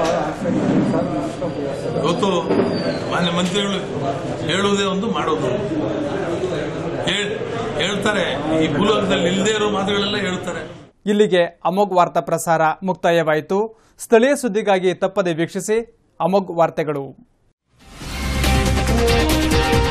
ಇವತ್ತು ಮಾನ್ಯ ಮಂತ್ರಿಗಳು ಹೇಳುವುದೇ ಒಂದು ಮಾಡೋದು ಒಂದು. ಹೇಳ್- ಹೇಳ್ತಾರೆ ಈ ಭೂಲೋಕದಲ್ಲಿ ಇಲ್ಲದೇ ಇರೋ ಮಾತುಗಳೆಲ್ಲ ಹೇಳ್ತಾರೆ ಇಲ್ಲಿಗೆ ಅಮೋಘ್ ವಾರ್ತಾ ಪ್ರಸಾರ ಮುಕ್ತಾಯವಾಯಿತು ಸ್ಥಳೀಯ ಸುದ್ದಿಗಾಗಿ ತಪ್ಪದೆ ವೀಕ್ಷಿಸಿ ಅಮೋಘ್ ವಾರ್ತೆಗಳು